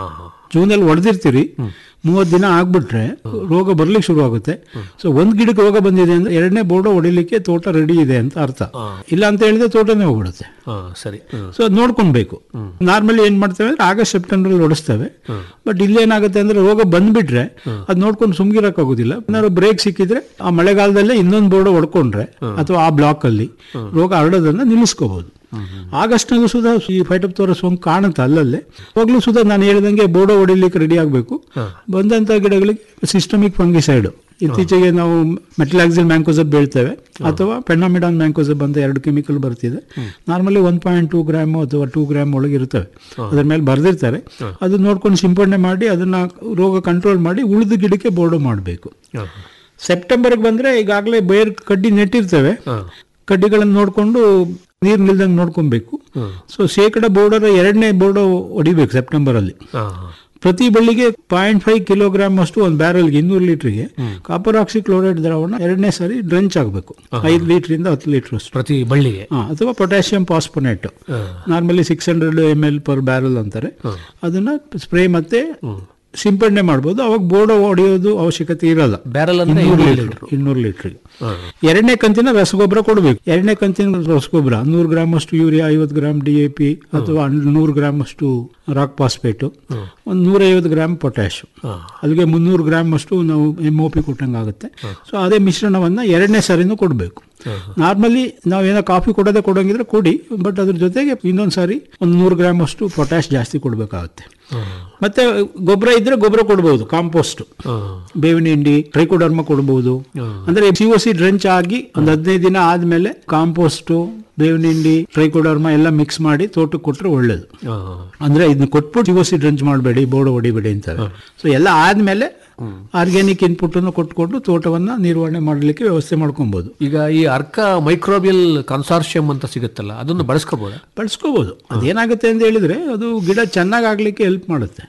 ಜೂನಲ್ಲಿ ಹೊಡೆದಿರ್ತೀರಿ ಮೂವತ್ತು ದಿನ ಆಗ್ಬಿಟ್ರೆ ರೋಗ ಬರ್ಲಿಕ್ಕೆ ಶುರು ಆಗುತ್ತೆ ಸೊ ಒಂದ್ ಗಿಡಕ್ಕೆ ರೋಗ ಬಂದಿದೆ ಅಂದ್ರೆ ಎರಡನೇ ಬೋರ್ಡ ಹೊಡಿಲಿಕ್ಕೆ ತೋಟ ರೆಡಿ ಇದೆ ಅಂತ ಅರ್ಥ ಇಲ್ಲ ಅಂತ ಹೇಳಿದ್ರೆ ತೋಟನೇ ಹೋಗ್ಬಿಡುತ್ತೆ ಹಾ ಸರಿ ಹ್ಮ್. ಸೊ ಅದ್ ನೋಡ್ಕೊಳ್ಬೇಕು ನಾರ್ಮಲಿ ಏನ್ ಮಾಡ್ತೇವೆ ಅಂದ್ರೆ ಆಗಸ್ಟ್ ಸೆಪ್ಟೆಂಬರ್ ಅಲ್ಲಿ ಹೊಡಿಸ್ತೇವೆ ಬಟ್ ಇಲ್ಲೇನಾಗುತ್ತೆ ಅಂದ್ರೆ ರೋಗ ಬಂದ್ಬಿಟ್ರೆ ಅದ್ ನೋಡ್ಕೊಂಡು ಸುಮ್ಗಿರಕ್ ಆಗುದಿಲ್ಲ ಏನಾದ್ರು ಬ್ರೇಕ್ ಸಿಕ್ಕಿದ್ರೆ ಆ ಮಳೆಗಾಲದಲ್ಲೇ ಇನ್ನೊಂದು ಬೋರ್ಡ್ ಹೊಡ್ಕೊಂಡ್ರೆ ಅಥವಾ ಆ ಬ್ಲಾಕ್ ಅಲ್ಲಿ ರೋಗ ಹರಡೋದನ್ನ ನಿಲ್ಲಿಸ್ಕೋಬಹುದು ಆಗಸ್ಟ್ ನಲ್ಲೂ ಸುಧಾ ಈ ಫೈಟೋಪ್ತೋರ ಸೋಂಕು ಕಾಣುತ್ತೆ ಅಲ್ಲಲ್ಲೇ ಹೋಗ್ಲೂ ಸುಧಾ ನಾನು ಹೇಳಿದಂಗೆ ಬೋರ್ಡೋ ಹೊಡಿಲಿಕ್ಕೆ ರೆಡಿ ಆಗಬೇಕು ಬಂದಂತ ಗಿಡಗಳಿಗೆ ಸಿಸ್ಟಮಿಕ್ ಫಂಗಿಸೈಡ್ ಇತ್ತೀಚೆಗೆ ನಾವು ಮೆಟಲಾಕ್ಸಿಲ್ ಮ್ಯಾಂಕೋಸಬ್ ಬೆಳ್ತೇವೆ ಅಥವಾ ಪೆನಾಮಿಡಾನ್ ಮ್ಯಾಂಕೋಸಬ್ ಅಂತ ಎರಡು ಕೆಮಿಕಲ್ ಬರ್ತಿದೆ normally one point two gram ಅಥವಾ ಟೂ ಗ್ರಾಮ್ ಒಳಗೆ ಇರ್ತವೆ ಅದ್ರ ಮೇಲೆ ಬರ್ದಿರ್ತಾರೆ ಅದನ್ನ ನೋಡ್ಕೊಂಡು ಸಿಂಪಡಣೆ ಮಾಡಿ ಅದನ್ನ ರೋಗ ಕಂಟ್ರೋಲ್ ಮಾಡಿ ಉಳಿದ ಗಿಡಕ್ಕೆ ಬೋರ್ಡೋ ಮಾಡಬೇಕು ಹಾ, ಸೆಪ್ಟೆಂಬರ್ಗೆ ಬಂದ್ರೆ ಈಗಾಗಲೇ ಬೇರ್ ಕಡ್ಡಿ ನೆಟ್ಟಿರ್ತೇವೆ ಹಾ. ಕಡ್ಡಿಗಳನ್ನು ನೋಡ್ಕೊಂಡು ನೀರು ನಿಲ್ದಂಗೆ ನೋಡ್ಕೊಬೇಕು ಸೊ ಶೇಕಡ ಬೋರ್ಡರ್ ಎರಡನೇ ಬೋರ್ಡ್ ಹೊಡಿಬೇಕು ಸೆಪ್ಟೆಂಬರ್ ಅಲ್ಲಿ ಹಾ, ಹಾ. ಪ್ರತಿ ಬಳ್ಳಿಗೆ ಪಾಯಿಂಟ್ ಫೈವ್ ಕಿಲೋಗ್ರಾಮ್ ಅಷ್ಟು ಒಂದು ಬ್ಯಾರಲ್ಗೆ ಇನ್ನೂರು ಲೀಟರ್ಗೆ ಕಾಪರ್ ಆಕ್ಸಿ ಕ್ಲೋರೈಡ್ ದ್ರಾವಣ ಎರಡನೇ ಸಾರಿ ಡ್ರೆಂಚ್ ಆಗಬೇಕು ಐದು ಲೀಟರಿಂದ ಹತ್ತು ಲೀಟರ್ ಅಷ್ಟು ಪ್ರತಿ ಬಳ್ಳಿಗೆ ಹಾ, ಅಥವಾ potassium phosphonate normally six hundred M L per barrel ಅಂತಾರೆ ಅದನ್ನ ಸ್ಪ್ರೇ ಮತ್ತೆ ಸಿಂಪಡಣೆ ಮಾಡ್ಬೋದು ಅವಾಗ ಬೋರ್ಡ್ ಹೊಡೆಯೋದು ಅವಶ್ಯಕತೆ ಇರಲ್ಲ ಬ್ಯಾರಲ್ ಅಂದ್ರೆ ಇನ್ನೂರು ಇನ್ನೂರು ಲೀಟರ್ ಇನ್ನೂರು ಲೀಟರ್ ಎರಡನೇ ಕಂತಿನ ರಸಗೊಬ್ಬರ ಕೊಡಬೇಕು ಎರಡನೇ ಕಂತಿನ ರಸಗೊಬ್ಬರ ನೂರು ಗ್ರಾಮ್ ಅಷ್ಟು ಯೂರಿಯಾ ಐವತ್ತು ಗ್ರಾಮ್ ಡಿ ಎ ಪಿ ಅಥವಾ ನೂರು ಗ್ರಾಮ್ ಅಷ್ಟು ರಾಕ್ ಫಾಸ್ಫೇಟು ಒಂದು ನೂರೈವತ್ತು ಗ್ರಾಮ್ ಪೊಟ್ಯಾಶ್ ಅಲ್ಲಿಗೆ ಮುನ್ನೂರು ಗ್ರಾಮ್ ಅಷ್ಟು ನಾವು ಎಮ್ ಒ ಪಿ ಕೊಟ್ಟಂಗೆ ಆಗುತ್ತೆ ಸೊ ಅದೇ ಮಿಶ್ರಣವನ್ನ ಎರಡನೇ ಸಾರಿನೂ ಕೊಡಬೇಕು ನಾರ್ಮಲಿ ನಾವೇನೋ ಕಾಫಿ ಕೊಡೋದೇ ಕೊಡೋಂಗಿದ್ರೆ ಕೊಡಿ ಬಟ್ ಅದ್ರ ಜೊತೆಗೆ ಇನ್ನೊಂದು ಸಾರಿ ಒಂದು ನೂರು ಗ್ರಾಮ್ ಅಷ್ಟು ಪೊಟ್ಯಾಶ್ ಜಾಸ್ತಿ ಕೊಡಬೇಕಾಗುತ್ತೆ ಮತ್ತೆ ಗೊಬ್ಬರ ಇದ್ರೆ ಗೊಬ್ಬರ ಕೊಡ್ಬೋದು ಕಾಂಪೋಸ್ಟ್ ಬೇವಿನ ಹಿಂಡಿ ಟ್ರೈಕೋಡರ್ಮ ಕೊಡಬಹುದು ಅಂದ್ರೆ ಸಿ ಒ ಸಿ ಡ್ರೆಂಚ್ ಆಗಿ ಒಂದು ಹದಿನೈದು ದಿನ ಆದ್ಮೇಲೆ ಕಾಂಪೋಸ್ಟ್ ಬೇವಿನ ಹಿಂಡಿ ಟ್ರೈಕೋಡರ್ಮ ಎಲ್ಲ ಮಿಕ್ಸ್ ಮಾಡಿ ತೋಟಕ್ಕೆ ಕೊಟ್ರೆ ಒಳ್ಳೇದು ಹಾ, ಅಂದ್ರೆ ಇದನ್ನ ಕೊಟ್ಬಿಟ್ಟು ಸಿ ಒ ಸಿ ಡ್ರೆಂಚ್ ಮಾಡಬೇಡಿ ಬೋರ್ಡ್ ಹೊಡಿಬೇಡಿ ಅಂತಾರೆ ಸೊ ಎಲ್ಲ ಆದ್ಮೇಲೆ ಆರ್ಗ್ಯಾನಿಕ್ ಇನ್ಪುಟ್ ಅನ್ನು ಕೊಟ್ಕೊಂಡು ತೋಟವನ್ನ ನಿರ್ವಹಣೆ ಮಾಡಲಿಕ್ಕೆ ವ್ಯವಸ್ಥೆ ಮಾಡ್ಕೊಬಹುದು ಈಗ ಈ ಅರ್ಕ ಮೈಕ್ರೋಬಿಯಲ್ ಕನ್ಸಾರ್ಷಿಯಂ ಅಂತ ಸಿಗುತ್ತಲ್ಲ ಅದನ್ನು ಬಳಸ್ಕೋಬೋದ ಬಳಸ್ಕೋಬಹುದು ಅದೇನಾಗುತ್ತೆ ಅಂತ ಹೇಳಿದ್ರೆ ಅದು ಗಿಡ ಚೆನ್ನಾಗಿ ಆಗ್ಲಿಕ್ಕೆ ಹೆಲ್ಪ್ ಮಾಡುತ್ತೆ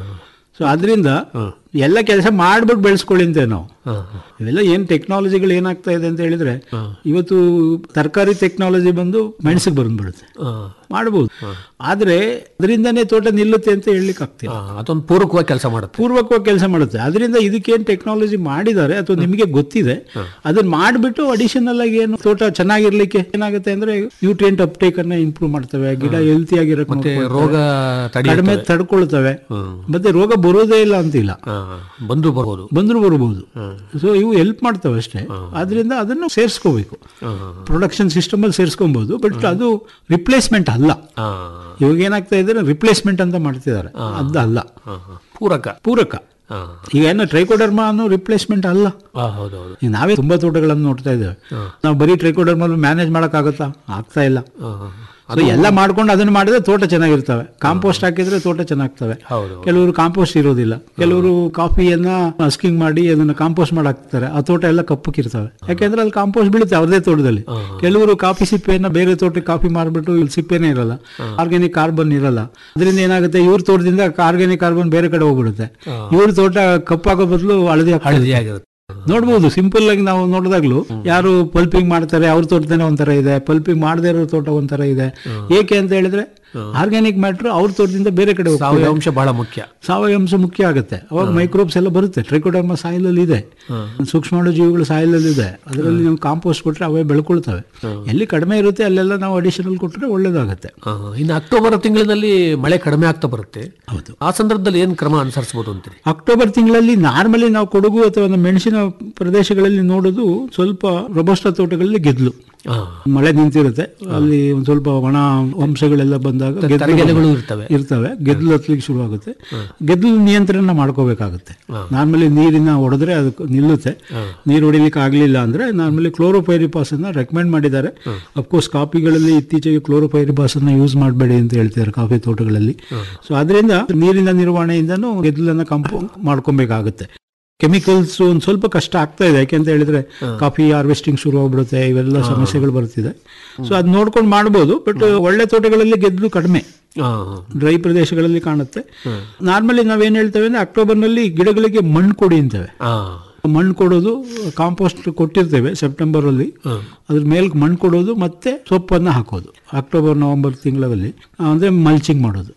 ಸೊ ಅದರಿಂದ ಎಲ್ಲ ಕೆಲಸ ಮಾಡ್ಬಿಟ್ಟು ಬೆಳೆಸ್ಕೊಳ್ಳಿ ಅಂತ ನಾವು ಇವೆಲ್ಲ ಏನ್ ಟೆಕ್ನಾಲಜಿಗಳು ಏನಾಗ್ತಾ ಇದೆ ಅಂತ ಹೇಳಿದ್ರೆ ಇವತ್ತು ತರಕಾರಿ ಟೆಕ್ನಾಲಜಿ ಬಂದು ಮೆಣಸಿಗೆ ಬಂದ್ಬಿಡುತ್ತೆ ಮಾಡಬಹುದು ಆದ್ರೆ ಅದರಿಂದನೇ ತೋಟ ನಿಲ್ಲುತ್ತೆ ಅಂತ ಹೇಳಲಿಕ್ಕೆ ಆಗ್ತಿಲ್ಲ ಅದೊಂದು ಪೂರಕವಾಗಿ ಕೆಲಸ ಮಾಡುತ್ತೆ ಪೂರ್ವಕವಾಗಿ ಕೆಲಸ ಮಾಡುತ್ತೆ ಅದರಿಂದ ಇದಕ್ಕೇನು ಟೆಕ್ನಾಲಜಿ ಮಾಡಿದ್ದಾರೆ ಅಥವಾ ನಿಮಗೆ ಗೊತ್ತಿದೆ ಅದನ್ನ ಮಾಡಿಬಿಟ್ಟು ಅಡಿಷನಲ್ ಆಗಿ ಏನು ತೋಟ ಚೆನ್ನಾಗಿರ್ಲಿಕ್ಕೆ ಏನಾಗುತ್ತೆ ಅಂದ್ರೆ ನ್ಯೂಟ್ರಿಯೆಂಟ್ ಅಪ್ಟೇಕ್ ಅನ್ನ ಇಂಪ್ರೂವ್ ಮಾಡ್ತವೆ ಗಿಡ ಹೆಲ್ತಿ ಆಗಿರಕ್ಕೆ ಮತ್ತೆ ನೋಡ್ಕೊಳ್ತವೆ. ರೋಗ ತಡೆ ಕಡಿಮೆ ತಡ್ಕೊಳ್ತವೆ ಮತ್ತೆ ರೋಗ ಬರೋದೇ ಇಲ್ಲ ಅಂತಿಲ್ಲ ಬಂದು ಬರ್ಬೋದು ಬಂದ್ರು ಬರಬಹುದು ಸೊ ಇವು ಹೆಲ್ಪ್ ಮಾಡ್ತವೆ ಅಷ್ಟೇ ಆದ್ರಿಂದ ಅದನ್ನು ಸೇರಿಸ್ಕೋಬೇಕು ಪ್ರೊಡಕ್ಷನ್ ಸಿಸ್ಟಮ್ ಅಲ್ಲಿ ಸೇರಿಸ್ಕೊಬಹುದು ಬಟ್ ಅದು ರಿಪ್ಲೇಸ್ಮೆಂಟ್ ಅಲ್ಲ ಹಾ, ಇವಾಗ ಏನಾಗ್ತಾ ಇದೆ ರಿಪ್ಲೇಸ್ಮೆಂಟ್ ಅಂತ ಮಾಡ್ತಿದ್ದಾರೆ ಅದು ಅಲ್ಲ ಹಾ, ಹಾ. ಪೂರಕ ಪೂರಕ ಹಾ. ಈಗ ಏನು ಟ್ರೈಕೋಡರ್ಮಾ ಅನ್ನೋ ರಿಪ್ಲೇಸ್ಮೆಂಟ್ ಅಲ್ಲ ಹಾ, ಹೌದೌದು ಈಗ ನಾವೇ ತುಂಬಾ ತೋಟಗಳನ್ನು ನೋಡ್ತಾ ಇದ್ದೇವೆ ನಾವು ಬರೀ ಟ್ರೈಕೋಡರ್ಮಾ ಮ್ಯಾನೇಜ್ ಮಾಡಕ್ ಆಗುತ್ತಾ ಆಗ್ತಾ ಇಲ್ಲ ಹಾ, ಹಾ. So ಎಲ್ಲ ಮಾಡ್ಕೊಂಡು ಅದನ್ನ ಮಾಡಿದ್ರೆ ತೋಟ ಚೆನ್ನಾಗಿರ್ತವೆ ಕಾಂಪೋಸ್ಟ್ ಹಾಕಿದ್ರೆ ತೋಟ ಚೆನ್ನಾಗ್ತವೆ ಹೌದು ಕೆಲವರು ಕಾಂಪೋಸ್ಟ್ ಇರೋದಿಲ್ಲ ಕೆಲವರು ಕಾಫಿಯನ್ನ ಹಸ್ಕಿಂಗ್ ಮಾಡಿ ಅದನ್ನ ಕಾಂಪೋಸ್ಟ್ ಮಾಡಾಕ್ತಾರೆ ಆ ತೋಟ ಎಲ್ಲ ಕಪ್ಪಕ್ಕಿರ್ತವೆ ಯಾಕೆಂದ್ರೆ ಅಲ್ಲಿ ಕಾಂಪೋಸ್ಟ್ ಬೀಳುತ್ತೆ ಅವ್ರದೇ ತೋಟದಲ್ಲಿ ಕೆಲವರು ಕಾಫಿ ಸಿಪ್ಪೆಯನ್ನ ಬೇರೆ ತೋಟಕ್ಕೆ ಕಾಫಿ ಮಾಡ್ಬಿಟ್ಟು ಇಲ್ಲಿ ಸಿಪ್ಪೆನೇ ಇರಲ್ಲ ಆರ್ಗ್ಯಾನಿಕ್ ಕಾರ್ಬನ್ ಇರಲ್ಲ ಅದರಿಂದ ಏನಾಗುತ್ತೆ ಇವ್ರ ತೋಟದಿಂದ ಆರ್ಗ್ಯಾನಿಕ್ ಕಾರ್ಬನ್ ಬೇರೆ ಕಡೆ ಹೋಗ್ಬಿಡುತ್ತೆ ಇವ್ರ ತೋಟ ಕಪ್ಪಾಗೋ ಬದಲು ಹಳದಿ ಆಗ್ತದೆ. ಹಳದಿ ಆಗಿರುತ್ತೆ ನೋಡ್ಬೋದು ಸಿಂಪಲ್ ಆಗಿ ನಾವು ನೋಡಿದಾಗ್ಲೂ ಯಾರು ಪಲ್ಪಿಂಗ್ ಮಾಡ್ತಾರೆ ಅವ್ರ ತೋಟದನೇ ಒಂಥರ ಇದೆ ಪಲ್ಪಿಂಗ್ ಮಾಡದೇ ಇರೋ ತೋಟ ಒಂಥರ ಇದೆ ಏಕೆ ಅಂತ ಹೇಳಿದ್ರೆ ಆರ್ಗ್ಯಾನಿಕ್ ಮ್ಯಾಟ್ರ್ ಅವ್ರ ತೋಟದಿಂದ ಬೇರೆ ಕಡೆ ಹೋಗ್ತದೆ ಸಾವಯವ ಅಂಶ ಬಹಳ ಮುಖ್ಯ ಸಾವಯವ ಅಂಶ ಮುಖ್ಯ ಆಗುತ್ತೆ ಅವಾಗ ಮೈಕ್ರೋಬ್ಸ್ ಎಲ್ಲ ಬರುತ್ತೆ ಟ್ರೈಕೋಡರ್ಮ ಸಾಯಿಲ್ ಅಲ್ಲಿ ಇದೆ ಸೂಕ್ಷ್ಮಾಣು ಜೀವಿಗಳು ಸಾಯಿಲ್ ಅಲ್ಲಿ ಇದೆ ಅದರಲ್ಲಿ ನೀವು ಕಾಂಪೋಸ್ಟ್ ಕೊಟ್ರೆ ಅವೇ ಬೆಳ್ಕೊಳ್ತವೆ ಎಲ್ಲಿ ಕಡಿಮೆ ಇರುತ್ತೆ ಅಲ್ಲೆಲ್ಲ ನಾವು ಅಡಿಷನಲ್ ಕೊಟ್ರೆ ಒಳ್ಳೇದಾಗುತ್ತೆ ಹಾ, ಇನ್ನು ಅಕ್ಟೋಬರ್ ತಿಂಗಳಿನಲ್ಲಿ ಮಳೆ ಕಡಿಮೆ ಆಗ್ತಾ ಬರುತ್ತೆ ಹೌದು ಆ ಸಂದರ್ಭದಲ್ಲಿ ಏನ್ ಕ್ರಮ ಅನುಸರಿಸಬಹುದು ಅಂತೀರಿ ಅಕ್ಟೋಬರ್ ತಿಂಗಳಲ್ಲಿ ನಾರ್ಮಲಿ ನಾವು ಕೊಡಗು ಅಥವಾ ನಮ್ಮ ಮೆಣಸಿನ ಪ್ರದೇಶಗಳಲ್ಲಿ ನೋಡೋದು ಸ್ವಲ್ಪ ರೊಬಸ್ಟ ತೋಟಗಳಲ್ಲಿ ಗೆದ್ಲು ಹಾ. ಮಳೆ ನಿಂತಿರುತ್ತೆ ಅಲ್ಲಿ ಒಂದ್ ಸ್ವಲ್ಪ ಒಣ ಅಂಶಗಳೆಲ್ಲ ಬಂದಾಗ ಗೆದ್ಲು ತರಗೆಲೆಗಳು ಇರ್ತವೆ ಇರ್ತವೆ ಗೆದ್ಲು ಹತ್ಲಿಕ್ಕೆ ಶುರು ಆಗುತ್ತೆ ಗೆದ್ಲು ನಿಯಂತ್ರಣ ಮಾಡ್ಕೋಬೇಕಾಗುತ್ತೆ ನಾರ್ಮಲಿ ನೀರಿನ ಹೊಡೆದ್ರೆ ಅದಕ್ಕೆ ನಿಲ್ಲುತ್ತೆ ನೀರು ಹೊಡಿಲಿಕ್ಕೆ ಆಗ್ಲಿಲ್ಲ ಅಂದ್ರೆ ನಾರ್ಮಲಿ ಕ್ಲೋರೋಪೈರಿಪಾಸ್ ಅನ್ನ ರೆಕಮೆಂಡ್ ಮಾಡಿದ್ದಾರೆ ಅಫ್ಕೋರ್ಸ್ ಕಾಫಿಗಳಲ್ಲಿ ಇತ್ತೀಚೆಗೆ ಕ್ಲೋರೋಪೈರಿಪಾಸ್ ಅನ್ನ ಯೂಸ್ ಮಾಡಬೇಡಿ ಅಂತ ಹೇಳ್ತಿದ್ದಾರೆ ಕಾಫಿ ತೋಟಗಳಲ್ಲಿ ಸೊ ಅದರಿಂದ ನೀರಿನ ನಿರ್ವಹಣೆಯಿಂದನೂ ಗೆದ್ಲನ್ನ ಕಂಪು ಮಾಡ್ಕೊಬೇಕಾಗುತ್ತೆ ಕೆಮಿಕಲ್ಸ್ ಒಂದ್ ಸ್ವಲ್ಪ ಕಷ್ಟ ಆಗ್ತಾ ಇದೆ ಯಾಕೆಂತ ಹೇಳಿದ್ರೆ ಕಾಫಿ ಹಾರ್ವೆಸ್ಟಿಂಗ್ ಶುರು ಆಗ್ಬಿಡುತ್ತೆ ಇವೆಲ್ಲ ಸಮಸ್ಯೆಗಳು ಬರ್ತಿದೆ ಸೊ ಅದ್ ನೋಡ್ಕೊಂಡು ಮಾಡ್ಬೋದು ಬಟ್ ಒಳ್ಳೆ ತೋಟಗಳಲ್ಲಿ ಗೆದ್ಲು ಕಡಿಮೆ ಹಾ, ಡ್ರೈ ಪ್ರದೇಶಗಳಲ್ಲಿ ಕಾಣುತ್ತೆ ನಾರ್ಮಲಿ ನಾವೇನ್ ಹೇಳ್ತೇವೆ ಅಂದ್ರೆ ಅಕ್ಟೋಬರ್ನಲ್ಲಿ ಗಿಡಗಳಿಗೆ ಮಣ್ಣು ಕೊಡಿ ಅಂತೇವೆ ಹಾ. ಮಣ್ಣು ಕೊಡೋದು ಕಾಂಪೋಸ್ಟ್ ಕೊಟ್ಟಿರ್ತೇವೆ ಸೆಪ್ಟೆಂಬರ್ ಅಲ್ಲಿ ಅದ್ರ ಮೇಲ್ಗೆ ಮಣ್ಣು ಕೊಡೋದು ಮತ್ತೆ ಸೊಪ್ಪನ್ನ ಹಾಕೋದು ಅಕ್ಟೋಬರ್ ನವೆಂಬರ್ ತಿಂಗಳಲ್ಲಿ ಅಂದ್ರೆ ಮಲ್ಚಿಂಗ್ ಮಾಡೋದು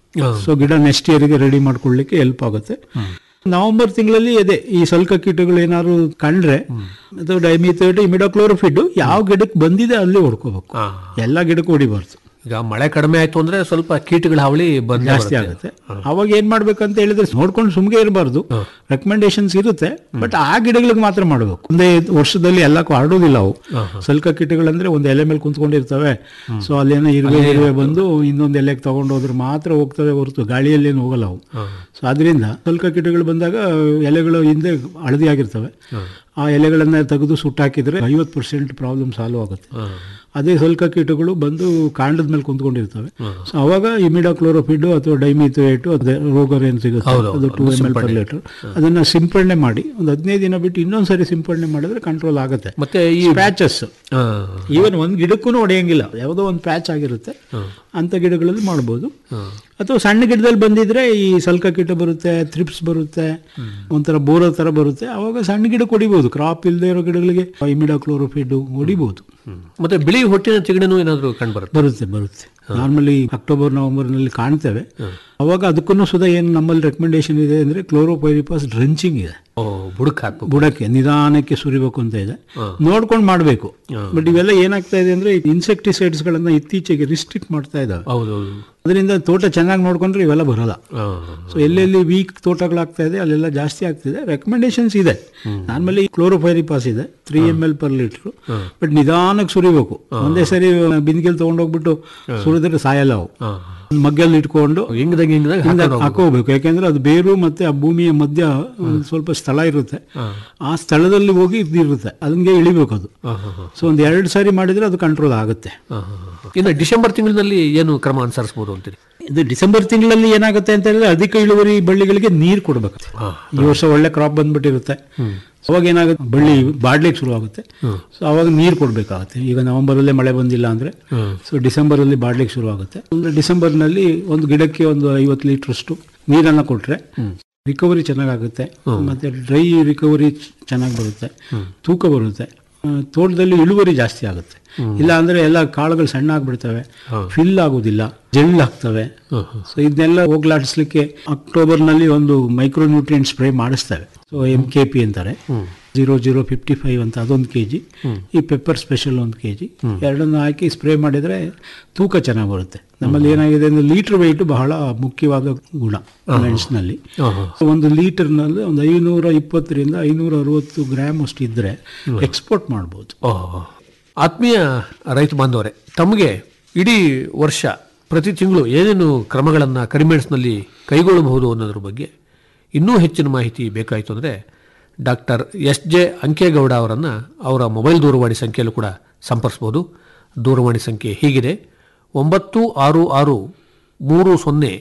ಸೊ ಗಿಡ ನೆಕ್ಸ್ಟ್ ಇಯರ್ಗೆ ರೆಡಿ ಮಾಡ್ಕೊಳ್ಳಿಕ್ಕೆ ಹೆಲ್ಪ್ ಆಗುತ್ತೆ ನವೆಂಬರ್ ತಿಂಗಳಲ್ಲಿ ಅದೇ ಈ ಸಲ್ಕ ಕೀಟಗಳು ಏನಾದ್ರು ಕಂಡ್ರೆ ಅಥವಾ ಡೈಮಿಥೇಟ್ ಇಮಿಡೋಕ್ಲೋರೋಫಿಡ್ ಯಾವ ಗಿಡಕ್ಕೆ ಬಂದಿದೆ ಅಲ್ಲಿ ಹೊಡ್ಕೋಬೇಕು ಆ. ಎಲ್ಲ ಗಿಡಕ್ಕೂ ಹೊಡಿಬಾರ್ದು ಈಗ ಮಳೆ ಕಡಿಮೆ ಆಯ್ತು ಅಂದ್ರೆ ಸ್ವಲ್ಪ ಕೀಟಗಳ ಹಾವಳಿ ಬಂದೇ ಜಾಸ್ತಿ ಬರುತ್ತೆ. ಆಗುತ್ತೆ ಅವಾಗ ಏನ್ ಮಾಡ್ಬೇಕಂತ ಹೇಳಿದ್ರೆ ನೋಡ್ಕೊಂಡು ಸುಮ್ಗೆ ಇರಬಾರ್ದು ರೆಕಮೆಂಡೇಶನ್ಸ್ ಇರುತ್ತೆ ಬಟ್ ಆ ಗಿಡಗಳಿಗೆ ಮಾತ್ರ ಮಾಡಬೇಕು ಒಂದೇ ವರ್ಷದಲ್ಲಿ ಎಲ್ಲಕ್ಕೂ ಹರಡೋದಿಲ್ಲ ಅವು ಸಲ್ಕ ಕೀಟಗಳಂದ್ರೆ ಒಂದು ಎಲೆ ಮೇಲೆ ಕುಂತ್ಕೊಂಡಿರ್ತವೆ ಸೊ ಅಲ್ಲೇನೋ ಇರುವೆ ಇರುವೆ ಬಂದು ಇನ್ನೊಂದು ಎಲೆಗೆ ತಗೊಂಡು ಹೋದ್ರೆ ಮಾತ್ರ ಹೋಗ್ತವೆ ಹೊರತು ಗಾಳಿಯಲ್ಲಿ ಹೋಗಲ್ಲ ಅವು ಸೊ ಅದರಿಂದ ಸಲ್ಕ ಕೀಟಗಳು ಬಂದಾಗ ಎಲೆಗಳು ಹಿಂದೆ ಹಳದಿ ಆಗಿರ್ತವೆ ಆ ಎಲೆಗಳನ್ನ ತೆಗೆದು ಸುಟ್ಟಾಕಿದ್ರೆ ಐವತ್ತು ಪರ್ಸೆಂಟ್ ಪ್ರಾಬ್ಲಮ್ ಸಾಲ್ವ್ ಆಗುತ್ತೆ ಅದೇ ಸಲ್ಕ ಕೀಟಗಳು ಬಂದು ಕಾಂಡದ ಮೇಲೆ ಕುಂತ್ಕೊಂಡಿರ್ತವೆ ಸೊ ಅವಾಗ ಇಮಿಡಾಕ್ಲೋರೋಫಿಡ್ ಅಥವಾ ಡೈಮಿಥೋಯೇಟು ಅದೇ ರೋಗರ್ ಏನು ಸಿಗುತ್ತೆ ಅದು two M L per litre ಅದನ್ನ ಸಿಂಪಡಣೆ ಮಾಡಿ ಒಂದು ಹದಿನೈದು ದಿನ ಬಿಟ್ಟು ಇನ್ನೊಂದ್ಸರಿ ಸಿಂಪಡಣೆ ಮಾಡಿದ್ರೆ ಕಂಟ್ರೋಲ್ ಆಗುತ್ತೆ ಮತ್ತೆ ಈ ಪ್ಯಾಚಸ್ ಆ, ಈವನ್ ಒಂದ್ ಗಿಡಕ್ಕೂ ಹೊಡೆಯಂಗಿಲ್ಲ ಯಾವುದೋ ಒಂದು ಪ್ಯಾಚ್ ಆಗಿರುತ್ತೆ ಅಂತ ಗಿಡಗಳಲ್ಲಿ ಮಾಡ್ಬೋದು ಅಥವಾ ಸಣ್ಣ ಗಿಡದಲ್ಲಿ ಬಂದಿದ್ರೆ ಈ ಸಲ್ಕ ಕೀಟ ಬರುತ್ತೆ ಥ್ರಿಪ್ಸ್ ಬರುತ್ತೆ ಒಂಥರ ಬೋರೋ ತರ ಬರುತ್ತೆ ಅವಾಗ ಸಣ್ಣ ಗಿಡಕ್ಕೆ ಹೊಡಿಬೋದು ಕ್ರಾಪ್ ಇಲ್ಲದೆ ಇರೋ ಗಿಡಗಳಿಗೆ ಇಮಿಡಾಕ್ಲೋರೋಫಿಡ್ ಹೊಡಿಬೋದು ಮತ್ತೆ ಬಿಳಿ ಹೊಟ್ಟಿನ ತಿಗಣೆನೂ ಏನಾದ್ರು ಕಂಡು ಬರುತ್ತೆ ಬರುತ್ತೆ ಬರುತ್ತೆ ನಾರ್ಮಲಿ ಅಕ್ಟೋಬರ್ ನವೆಂಬರ್ ನಲ್ಲಿ ಕಾಣ್ತೇವೆ ಅವಾಗ ಅದಕ್ಕೂ ಸುಧಾ ಏನು ನಮ್ಮಲ್ಲಿ ರೆಕಮೆಂಡೇಶನ್ ಇದೆ ಅಂದ್ರೆ ಕ್ಲೋರೋಪೈರಿಪಾಸ್ ಡ್ರೆಂಚಿಂಗ್ ಇದೆ ಓ ಬುಡಕ್ ಹಾಕ್ಬೇಕು ಬುಡಕ್ಕೆ ನಿಧಾನಕ್ಕೆ ಸುರಿಬೇಕು ಅಂತ ಇದೆ ನೋಡ್ಕೊಂಡು ಮಾಡಬೇಕು ಬಟ್ ಇವೆಲ್ಲ ಏನಾಗ್ತಾ ಇದೆ ಅಂದ್ರೆ ಇನ್ಸೆಕ್ಟಿಸೈಡ್ಸ್ ಗಳನ್ನ ಇತ್ತೀಚೆಗೆ ರಿಸ್ಟ್ರಿಕ್ಟ್ ಮಾಡ್ತಾ ಇದಾವೆ ಹೌದು ಅದರಿಂದ ತೋಟ ಚೆನ್ನಾಗಿ ನೋಡ್ಕೊಂಡ್ರೆ ಇವೆಲ್ಲ ಬರಲ್ಲ ಆ, ಸೊ ಎಲ್ಲೆಲ್ಲಿ ವೀಕ್ ತೋಟಗಳಾಗ್ತಾ ಇದೆ ಅಲ್ಲೆಲ್ಲ ಜಾಸ್ತಿ ಆಗ್ತಿದೆ ರೆಕಮೆಂಡೇಶನ್ಸ್ ಇದೆ ನಾರ್ಮಲಿ ಕ್ಲೋರೋಫೈರಿಪಾಸ್ ಇದೆ three M L per litre but ನಿಧಾನಕ್ಕೆ ಸುರಿಬೇಕು ಒಂದೇ ಸರಿ ಬಿಂದಿಗೆಲ್ ತಗೊಂಡೋಗ್ಬಿಟ್ಟು ಸುರಿದ್ರೆ ಸಾಯಲ್ಲ ಅವು ಆ. ಮಗ್ಗಲ್ಲಿ ಇಟ್ಕೊಂಡು ಹಿಂಗ್ದಾಗ ಹಿಂಗ್ದಾಗ ಹಿಂದೆ ಹಾಕೊಂಡು ಹೋಗ್ಬೇಕು. ಹಾಕೋಬೇಕು ಯಾಕೆಂದ್ರೆ ಅದು ಬೇರು ಮತ್ತೆ ಆ ಭೂಮಿಯ ಮಧ್ಯ ಒಂದು ಸ್ವಲ್ಪ ಸ್ಥಳ ಇರುತ್ತೆ ಆ ಸ್ಥಳದಲ್ಲಿ ಹೋಗಿ ಇದಿರುತ್ತೆ ಅದನ್ಗೆ ಇಳಿಬೇಕು ಅದು ಆ, ಹಾ, ಹಾ. ಸೊ ಒಂದು ಎರಡು ಸಾರಿ ಮಾಡಿದ್ರೆ ಅದು ಕಂಟ್ರೋಲ್ ಆಗುತ್ತೆ ಆ, ಹಾ, ಹಾ. ಇನ್ನು ಡಿಸೆಂಬರ್ ತಿಂಗಳಿನಲ್ಲಿ ಏನು ಕ್ರಮ ಅನುಸರಿಸಬಹುದು ಅಂತೀರಿ ಇದು ಡಿಸೆಂಬರ್ ತಿಂಗಳಲ್ಲಿ ಏನಾಗುತ್ತೆ ಅಂತ ಹೇಳಿದ್ರೆ ಅಧಿಕ ಇಳುವರಿ ಬಳ್ಳಿಗಳಿಗೆ ನೀರು ಕೊಡ್ಬೇಕು ಈ ವರ್ಷ ಒಳ್ಳೆ ಕ್ರಾಪ್ ಬಂದ್ಬಿಟ್ಟಿರುತ್ತೆ ಅವಾಗ ಏನಾಗುತ್ತೆ ಬಳ್ಳಿ ಬಾಡ್ಲಿಕ್ಕೆ ಶುರು ಆಗುತ್ತೆ ಸೊ ಅವಾಗ ನೀರು ಕೊಡಬೇಕಾಗುತ್ತೆ ಈಗ ನವೆಂಬರಲ್ಲೇ ಮಳೆ ಬಂದಿಲ್ಲ ಅಂದ್ರೆ ಸೊ ಡಿಸೆಂಬರಲ್ಲಿ ಬಾಡ್ಲಿಕ್ಕೆ ಶುರು ಆಗುತ್ತೆ ಅಂದ್ರೆ ಡಿಸೆಂಬರ್ನಲ್ಲಿ ಒಂದು ಗಿಡಕ್ಕೆ ಒಂದು ಐವತ್ತು ಲೀಟ್ರಷ್ಟು ನೀರನ್ನು ಕೊಟ್ರೆ ರಿಕವರಿ ಚೆನ್ನಾಗಾಗುತ್ತೆ ಮತ್ತೆ ಡ್ರೈ ರಿಕವರಿ ಚೆನ್ನಾಗಿ ಬರುತ್ತೆ ತೂಕ ಬರುತ್ತೆ ಆ, ತೋಟದಲ್ಲಿ ಇಳುವರಿ ಜಾಸ್ತಿ ಆಗುತ್ತೆ ಇಲ್ಲ ಅಂದ್ರೆ ಎಲ್ಲ ಕಾಳುಗಳು ಸಣ್ಣ ಆಗ್ಬಿಡ್ತವೆ ಫಿಲ್ ಆಗೋದಿಲ್ಲ ಜೆಲ್ ಆಗ್ತವೆ ಸೊ ಇದನ್ನೆಲ್ಲ ಹೋಗ್ಲಾಡಿಸ್ಲಿಕ್ಕೆ ಅಕ್ಟೋಬರ್ ನಲ್ಲಿ ಒಂದು ಮೈಕ್ರೋ ನ್ಯೂಟ್ರಿಯೆಂಟ್ ಸ್ಪ್ರೇ ಮಾಡಿಸ್ತೇವೆ ಸೊ ಎಂ ಕೆ ಪಿ ಅಂತಾರೆ ಜೀರೋ ಜೀರೋ ಫಿಫ್ಟಿ ಫೈವ್ ಅಂತ ಅದೊಂದು ಕೆ ಜಿ ಈ ಪೆಪ್ಪರ್ ಸ್ಪೆಷಲ್ ಒಂದು ಕೆ ಜಿ ಎರಡನ್ನು ಹಾಕಿ ಸ್ಪ್ರೇ ಮಾಡಿದ್ರೆ ತೂಕ ಚೆನ್ನಾಗಿ ಬರುತ್ತೆ ನಮ್ಮಲ್ಲಿ ಏನಾಗಿದೆ ಅಂದ್ರೆ ಲೀಟರ್ ವೆಯ್ಟ್ ಬಹಳ ಮುಖ್ಯವಾದ ಗುಣ ಮೆಣಸಿನಲ್ಲಿ ಒಂದು ಲೀಟರ್ನಲ್ಲಿ ಒಂದು ಐನೂರ ಇಪ್ಪತ್ತರಿಂದ ಐನೂರ ಅರವತ್ತು ಗ್ರಾಮ್ ಅಷ್ಟು ಇದ್ರೆ ಎಕ್ಸ್ಪೋರ್ಟ್ ಮಾಡ್ಬೋದು ಓಹ್. ಆತ್ಮೀಯ ರೈತ ಬಾಂಧವರೇ ತಮಗೆ ಇಡೀ ವರ್ಷ ಪ್ರತಿ ತಿಂಗಳು ಏನೇನು ಕ್ರಮಗಳನ್ನು ಕರಿಮೆಣಸಿನಲ್ಲಿ ಕೈಗೊಳ್ಳಬಹುದು ಅನ್ನೋದ್ರ ಬಗ್ಗೆ ಇನ್ನೂ ಹೆಚ್ಚಿನ ಮಾಹಿತಿ ಬೇಕಾಯಿತು ಅಂದರೆ ಡಾಕ್ಟರ್ ಎಸ್ ಜೆ ಅಂಕೇಗೌಡ ಅವರನ್ನು ಅವರ ಮೊಬೈಲ್ ದೂರವಾಣಿ ಸಂಖ್ಯೆಯಲ್ಲೂ ಕೂಡ ಸಂಪರ್ಸ್ಬೋದು ದೂರವಾಣಿ ಸಂಖ್ಯೆ ಹೀಗಿದೆ ಒಂಬತ್ತು ಆರು ಆರು ಮೂರು ಸೊನ್ನೆ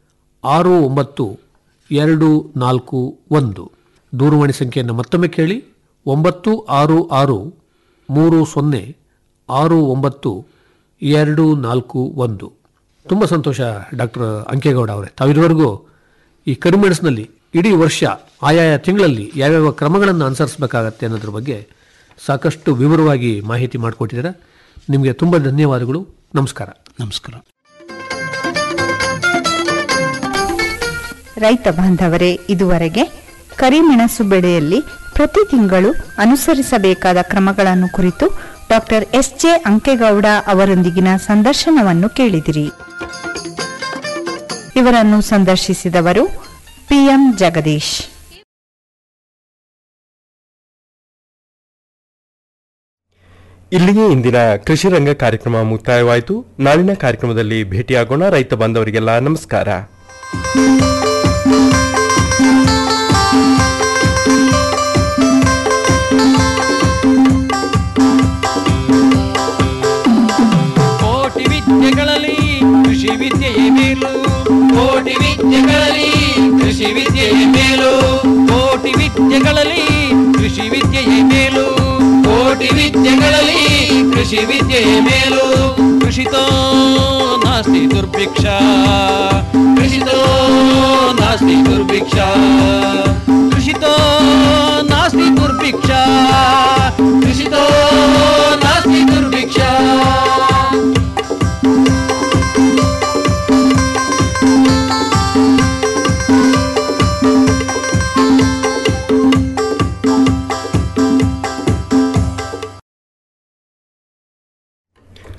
ಆರು ಒಂಬತ್ತು ಎರಡು ನಾಲ್ಕು ಒಂದು ದೂರವಾಣಿ ಸಂಖ್ಯೆಯನ್ನು ಮತ್ತೊಮ್ಮೆ ಕೇಳಿ ಒಂಬತ್ತು ಆರು ಆರು ಮೂರು ಸೊನ್ನೆ ಆರು ಒಂಬತ್ತು ಎರಡು ನಾಲ್ಕು ಒಂದು ತುಂಬ ಸಂತೋಷ ಡಾಕ್ಟರ್ ಅಂಕೇಗೌಡ ಅವರೇ ತಾವಿದುವರೆಗೂ ಈ ಕರಿಮೆಣಸಿನಲ್ಲಿ ಇಡೀ ವರ್ಷ ಆಯಾಯ ತಿಂಗಳಲ್ಲಿ ಯಾವ್ಯಾವ ಕ್ರಮಗಳನ್ನು ಅನುಸರಿಸಬೇಕಾಗತ್ತೆ ಅನ್ನೋದ್ರ ಬಗ್ಗೆ ಸಾಕಷ್ಟು ವಿವರವಾಗಿ ಮಾಹಿತಿ ಮಾಡಿಕೊಟ್ಟಿದ್ದೀರಾ ನಿಮಗೆ ತುಂಬ ಧನ್ಯವಾದಗಳು ನಮಸ್ಕಾರ ನಮಸ್ಕಾರ ರೈತ ಬಾಂಧವರೇ ಇದುವರೆಗೆ ಕರಿಮೆಣಸು ಬೆಳೆಯಲ್ಲಿ ಪ್ರತಿ ತಿಂಗಳು ಅನುಸರಿಸಬೇಕಾದ ಕ್ರಮಗಳನ್ನು ಕುರಿತು ಡಾಕ್ಟರ್ ಎಸ್ ಜೆ ಅಂಕೇಗೌಡ ಅವರೊಂದಿಗಿನ ಸಂದರ್ಶನವನ್ನು ಕೇಳಿದಿರಿ ಇವರನ್ನು ಸಂದರ್ಶಿಸಿದವರು ಪಿಎಂ ಜಗದೀಶ್ ಇಲ್ಲಿಗೆ ಇಂದಿನ ಕೃಷಿ ರಂಗ ಕಾರ್ಯಕ್ರಮ ಮುಕ್ತಾಯವಾಯಿತು ನಾಳಿನ ಕಾರ್ಯಕ್ರಮದಲ್ಲಿ ಭೇಟಿಯಾಗೋಣ ರೈತ ಬಾಂಧವರಿಗೆಲ್ಲ ನಮಸ್ಕಾರ ಕೋಟಿ ವಿದ್ಯೆಗಳಲ್ಲಿ ಕೃಷಿ ವಿದ್ಯೆಯೇ ಮೇಲು ಕೋಟಿ ವಿದ್ಯೆಗಳಲ್ಲಿ ಕೃಷಿ ವಿದ್ಯೆಯೇ ಮೇಲು ಕೋಟಿ ವಿದ್ಯೆಗಳಲ್ಲಿ ಕೃಷಿ ವಿದ್ಯೆಯೇ ಮೇಲು ಕೋಟಿ ವಿದ್ಯೆಗಳಲ್ಲಿ ಕೃಷಿ ವಿದ್ಯೆಯೇ ಮೇಲು ಕೃಷಿತೋ ನಾಸ್ತಿ ದುರ್ಭಿಕ್ಷ ಕೃಷಿತೋ ನಾಸ್ತಿ ದುರ್ಭಿಕ್ಷ ಕೃಷಿತೋ ನಾಸ್ತಿ ದುರ್ಭಿಕ್ಷ ಕೃಷಿತೋ ನಾಸ್ತಿ ದುರ್ಭಿಕ್ಷ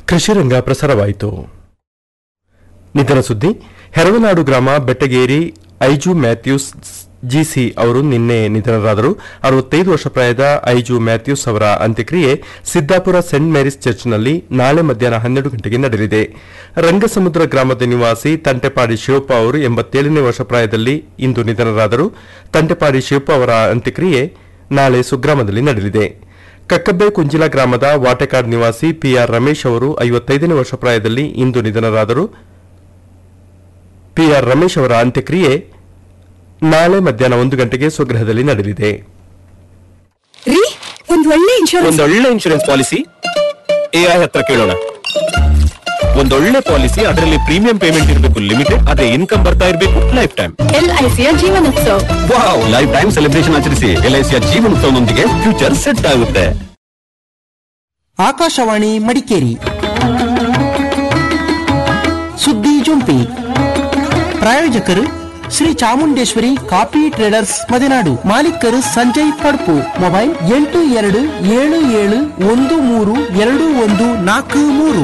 ಕೃಷಿರಂಗ ಪ್ರಸಾರವಾಯಿತು ನಿಧನ ಸುದ್ದಿ ಹೆರವನಾಡು ಗ್ರಾಮ ಬೆಟ್ಟಗೇರಿ ಐಜು ಮ್ಯಾಥ್ಯೂಸ್ ಜಿಸಿ ಅವರು ನಿನ್ನೆ ನಿಧನರಾದರು ಅರವತ್ತೈದು ವರ್ಷ ಪ್ರಾಯದ ಐಜು ಮ್ಯಾಥ್ಯೂಸ್ ಅವರ ಅಂತ್ಯಕ್ರಿಯೆ ಸಿದ್ದಾಪುರ ಸೆಂಟ್ ಮೇರಿಸ್ ಚರ್ಚ್ನಲ್ಲಿ ನಾಳೆ ಮಧ್ಯಾಹ್ನ ಹನ್ನೆರಡು ಗಂಟೆಗೆ ನಡೆಯಲಿದೆ ರಂಗಸಮುದ್ರ ಗ್ರಾಮದ ನಿವಾಸಿ ತಂಟೆಪಾಡಿ ಶಿವಪ್ಪ ಅವರು ಎಂಬತ್ತೇಳನೇ ವರ್ಷ ಪ್ರಾಯದಲ್ಲಿ ಇಂದು ನಿಧನರಾದರು ತಂಟೆಪಾಡಿ ಶಿವಪ್ಪ ಅವರ ಅಂತ್ಯಕ್ರಿಯೆ ನಾಳೆ ಸುಗ್ರಾಮದಲ್ಲಿ ನಡೆಯಲಿದೆ ಕಕ್ಕಬ್ಬೆ ಕುಂಜಿಲ ಗ್ರಾಮದ ವಾಟೆಕಾಡ್ ನಿವಾಸಿ ಪಿಆರ್ ರಮೇಶ್ ಅವರು ಐವತ್ತೈದನೇ ವರ್ಷ ಪ್ರಾಯದಲ್ಲಿ ಇಂದು ನಿಧನರಾದರು ಪಿಆರ್ ರಮೇಶ್ ಅವರ ಅಂತ್ಯಕ್ರಿಯೆ ನಾಳೆ ಮಧ್ಯಾಹ್ನ ಒಂದು ಗಂಟೆಗೆ ಸ್ವಗೃಹದಲ್ಲಿ ನಡೆಯಲಿದೆ ರೀ ಒಂದ್ ಒಳ್ಳೆ ಇನ್ಶೂರೆನ್ಸ್ ಒಂದೊಳ್ಳೆ ಇನ್ಶೂರೆನ್ಸ್ ಪಾಲಿಸಿ ಎಐ ಹತ್ರ ಕೇಳೋಣ ಒಂದೊಳ್ಳೆ ಪಾಲಿಸಿ ಅದರಲ್ಲಿ ಪ್ರೀಮಿಯಂ ಪೇಮೆಂಟ್ ಇರಬೇಕು ಲಿಮಿಟೆಡ್ ಅದೇ ಇನ್ಕಮ್ ಬರ್ತಾ ಇರಬೇಕು ಲೈಫ್ ಟೈಮ್ ಎಲ್ ಐ ಸಿಯ ಜೀವನೋತ್ಸವ ವಾವ್ ಲೈಫ್ ಟೈಮ್ ಸೆಲೆಬ್ರೇಷನ್ ಆಚರಿಸಿ ಎಲ್ಐಸಿಯ ಜೀವನೋತ್ಸವದೊಂದಿಗೆ ಫ್ಯೂಚರ್ ಸೆಟ್ ಆಗುತ್ತೆ ಆಕಾಶವಾಣಿ ಮಡಿಕೇರಿ ಸುದ್ದಿ ಜೊಂಪಿ ಪ್ರಾಯೋಜಕರು ಶ್ರೀ ಚಾಮುಂಡೇಶ್ವರಿ ಕಾಫಿ ಟ್ರೇಡರ್ಸ್ ಮದೆನಾಡು ಮಾಲೀಕರು ಸಂಜಯ್ ಪಡ್ಪು ಮೊಬೈಲ್ ಎಂಟು ಎರಡು ಏಳು ಏಳು ಒಂದು ಮೂರು ಎರಡು ಒಂದು ನಾಲ್ಕು ಮೂರು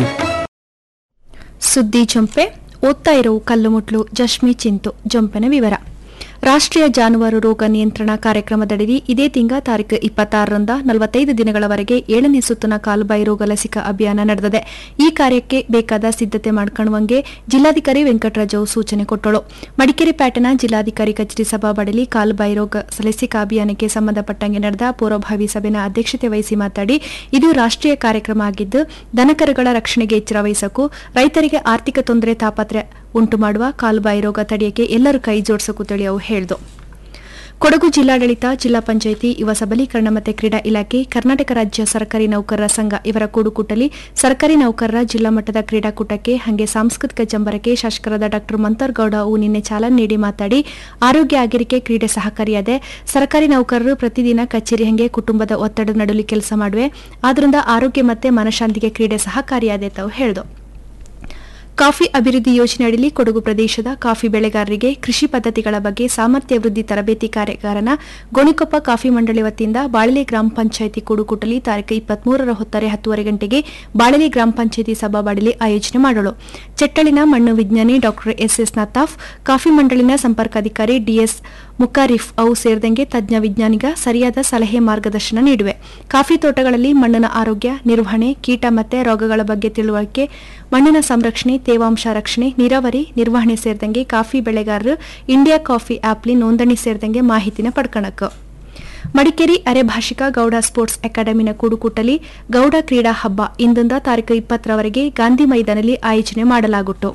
ಸುದ್ದಿ ಜೊಂಪೆ ಓದ್ತಾ ಇರೋ ಕಲ್ಲುಮುಟ್ಲು ಜಶ್ಮಿ ಚಿಂತು ಜೊಂಪೆನ ವಿವರ ರಾಷ್ಟ್ರೀಯ ಜಾನುವಾರು ರೋಗ ನಿಯಂತ್ರಣ ಕಾರ್ಯಕ್ರಮದಡಿ ಇದೇ ತಿಂಗಳ ತಾರೀಕು ಇಪ್ಪತ್ತಾರರಿಂದ ನಲವತ್ತೈದು ದಿನಗಳವರೆಗೆ ಏಳನೇ ಸುತ್ತಿನ ಕಾಲುಬಾಯಿ ರೋಗ ಲಸಿಕಾ ಅಭಿಯಾನ ನಡೆದಿದೆ ಈ ಕಾರ್ಯಕ್ಕೆ ಬೇಕಾದ ಸಿದ್ಧತೆ ಮಾಡ್ಕೊಳ್ಳುವಂಗೆ ಜಿಲ್ಲಾಧಿಕಾರಿ ವೆಂಕಟರಾಜು ಸೂಚನೆ ಕೊಟ್ಟಳು ಮಡಿಕೇರಿ ಪ್ಯಾಟನ ಜಿಲ್ಲಾಧಿಕಾರಿ ಕಚೇರಿ ಸಭಾಬಡಲಿ ಕಾಲುಬಾಯಿ ರೋಗ ಲಸಿಕಾ ಅಭಿಯಾನಕ್ಕೆ ಸಂಬಂಧಪಟ್ಟಂಗೆ ನಡೆದ ಪೂರ್ವಭಾವಿ ಸಭೆನ ಅಧ್ಯಕ್ಷತೆ ವಹಿಸಿ ಮಾತಾಡಿ ಇದು ರಾಷ್ಟ್ರೀಯ ಕಾರ್ಯಕ್ರಮ ಆಗಿದ್ದು ದನಕರುಗಳ ರಕ್ಷಣೆಗೆ ಎಚ್ಚರ ವಹಿಸಕ್ಕೂ ರೈತರಿಗೆ ಆರ್ಥಿಕ ತೊಂದರೆ ತಾಪತ್ರೆ ಉಂಟು ಮಾಡುವ ಕಾಲುಬಾಯಿ ರೋಗ ತಡೆಯಕ್ಕೆ ಎಲ್ಲರೂ ಕೈ ಜೋಡಿಸಕ್ಕೂ ತಿಳಿಯವು ಹೇಳಿದು ಕೊಡಗು ಜಿಲ್ಲಾಡಳಿತ ಜಿಲ್ಲಾ ಪಂಚಾಯಿತಿ ಯುವ ಸಬಲೀಕರಣ ಮತ್ತು ಕ್ರೀಡಾ ಇಲಾಖೆ ಕರ್ನಾಟಕ ರಾಜ್ಯ ಸರ್ಕಾರಿ ನೌಕರರ ಸಂಘ ಇವರ ಕೂಡುಕೂಟಲಿ ಸರ್ಕಾರಿ ನೌಕರರ ಜಿಲ್ಲಾ ಮಟ್ಟದ ಕ್ರೀಡಾಕೂಟಕ್ಕೆ ಹಾಗೆ ಸಾಂಸ್ಕೃತಿಕ ಜಂಬರಕ್ಕೆ ಶಾಸಕರಾದ ಡಾ ಮಂತರ್ಗೌಡ ಅವು ನಿನ್ನೆ ಚಾಲನೆ ನೀಡಿ ಮಾತಾಡಿ ಆರೋಗ್ಯ ಆಗಿರಿಕೆ ಕ್ರೀಡೆ ಸಹಕಾರಿಯಾದೆ ಸರ್ಕಾರಿ ನೌಕರರು ಪ್ರತಿದಿನ ಕಚೇರಿ ಹಂಗೆ ಕುಟುಂಬದ ಒತ್ತಡ ನಡುಲಿ ಕೆಲಸ ಮಾಡುವೆ ಆದ್ರಿಂದ ಆರೋಗ್ಯ ಮತ್ತೆ ಮನಶಾಂತಿಗೆ ಕ್ರೀಡೆ ಸಹಕಾರಿಯಾದೆ ತಾವು ಹೇಳಿದು ಕಾಫಿ ಅಭಿವೃದ್ಧಿ ಯೋಜನೆಯಡಿಯಲ್ಲಿ ಕೊಡಗು ಪ್ರದೇಶದ ಕಾಫಿ ಬೆಳೆಗಾರರಿಗೆ ಕೃಷಿ ಪದ್ಧತಿಗಳ ಬಗ್ಗೆ ಸಾಮರ್ಥ್ಯ ವೃದ್ಧಿ ತರಬೇತಿ ಕಾರ್ಯಾಗಾರನ ಗೋಣಿಕೊಪ್ಪ ಕಾಫಿ ಮಂಡಳಿ ವತಿಯಿಂದ ಬಾಳಲೆ ಗ್ರಾಮ ಪಂಚಾಯಿತಿ ಕೂಡುಕೂಟಲಿ ತಾರೀಕು ಇಪ್ಪತ್ಮೂರರ ಹೊತ್ತಾರೆ ಹತ್ತುವರೆ ಗಂಟೆಗೆ ಬಾಳಲೆ ಗ್ರಾಮ ಪಂಚಾಯಿತಿ ಸಭಾಬಾಡಲಿ ಆಯೋಜನೆ ಮಾಡಲು ಚೆಟ್ಟಳಿನ ಮಣ್ಣು ವಿಜ್ಞಾನಿ ಡಾಕ್ಟರ್ ಎಸ್ ಎಸ್ ನತಾಫ್ ಕಾಫಿ ಮಂಡಳಿನ ಸಂಪರ್ಕಾಧಿಕಾರಿ ಡಿಎಸ್ ಮುಕಾರಿಫ್ ಅವು ಸೇರಿದಂಗೆ ತಜ್ಞ ವಿಜ್ಞಾನಿಗ ಸರಿಯಾದ ಸಲಹೆ ಮಾರ್ಗದರ್ಶನ ನೀಡುವೆ ಕಾಫಿ ತೋಟಗಳಲ್ಲಿ ಮಣ್ಣಿನ ಆರೋಗ್ಯ ನಿರ್ವಹಣೆ ಕೀಟ ಮತ್ತೆ ರೋಗಗಳ ಬಗ್ಗೆ ತಿಳುವಳಿಕೆ ಮಣ್ಣಿನ ಸಂರಕ್ಷಣೆ ತೇವಾಂಶ ರಕ್ಷಣೆ ನೀರಾವರಿ ನಿರ್ವಹಣೆ ಸೇರಿದಂಗೆ ಕಾಫಿ ಬೆಳೆಗಾರರು ಇಂಡಿಯಾ ಕಾಫಿ ಆಪ್ಲಿ ನೋಂದಣಿ ಸೇರಿದಂಗೆ ಮಾಹಿತಿನ ಪಡ್ಕಣಕ್ಕೆ ಮಡಿಕೇರಿ ಅರೆಭಾಷಿಕ ಗೌಡ ಸ್ಪೋರ್ಟ್ಸ್ ಅಕಾಡೆಮಿನ ಕೂಡುಕೂಟಲಿ ಗೌಡ ಕ್ರೀಡಾ ಹಬ್ಬ ಇಂದಿಂದ ತಾರೀಕು ಇಪ್ಪತ್ತರವರೆಗೆ ಗಾಂಧಿ ಮೈದಾನಲ್ಲಿ ಆಯೋಜನೆ ಮಾಡಲಾಗುತ್ತು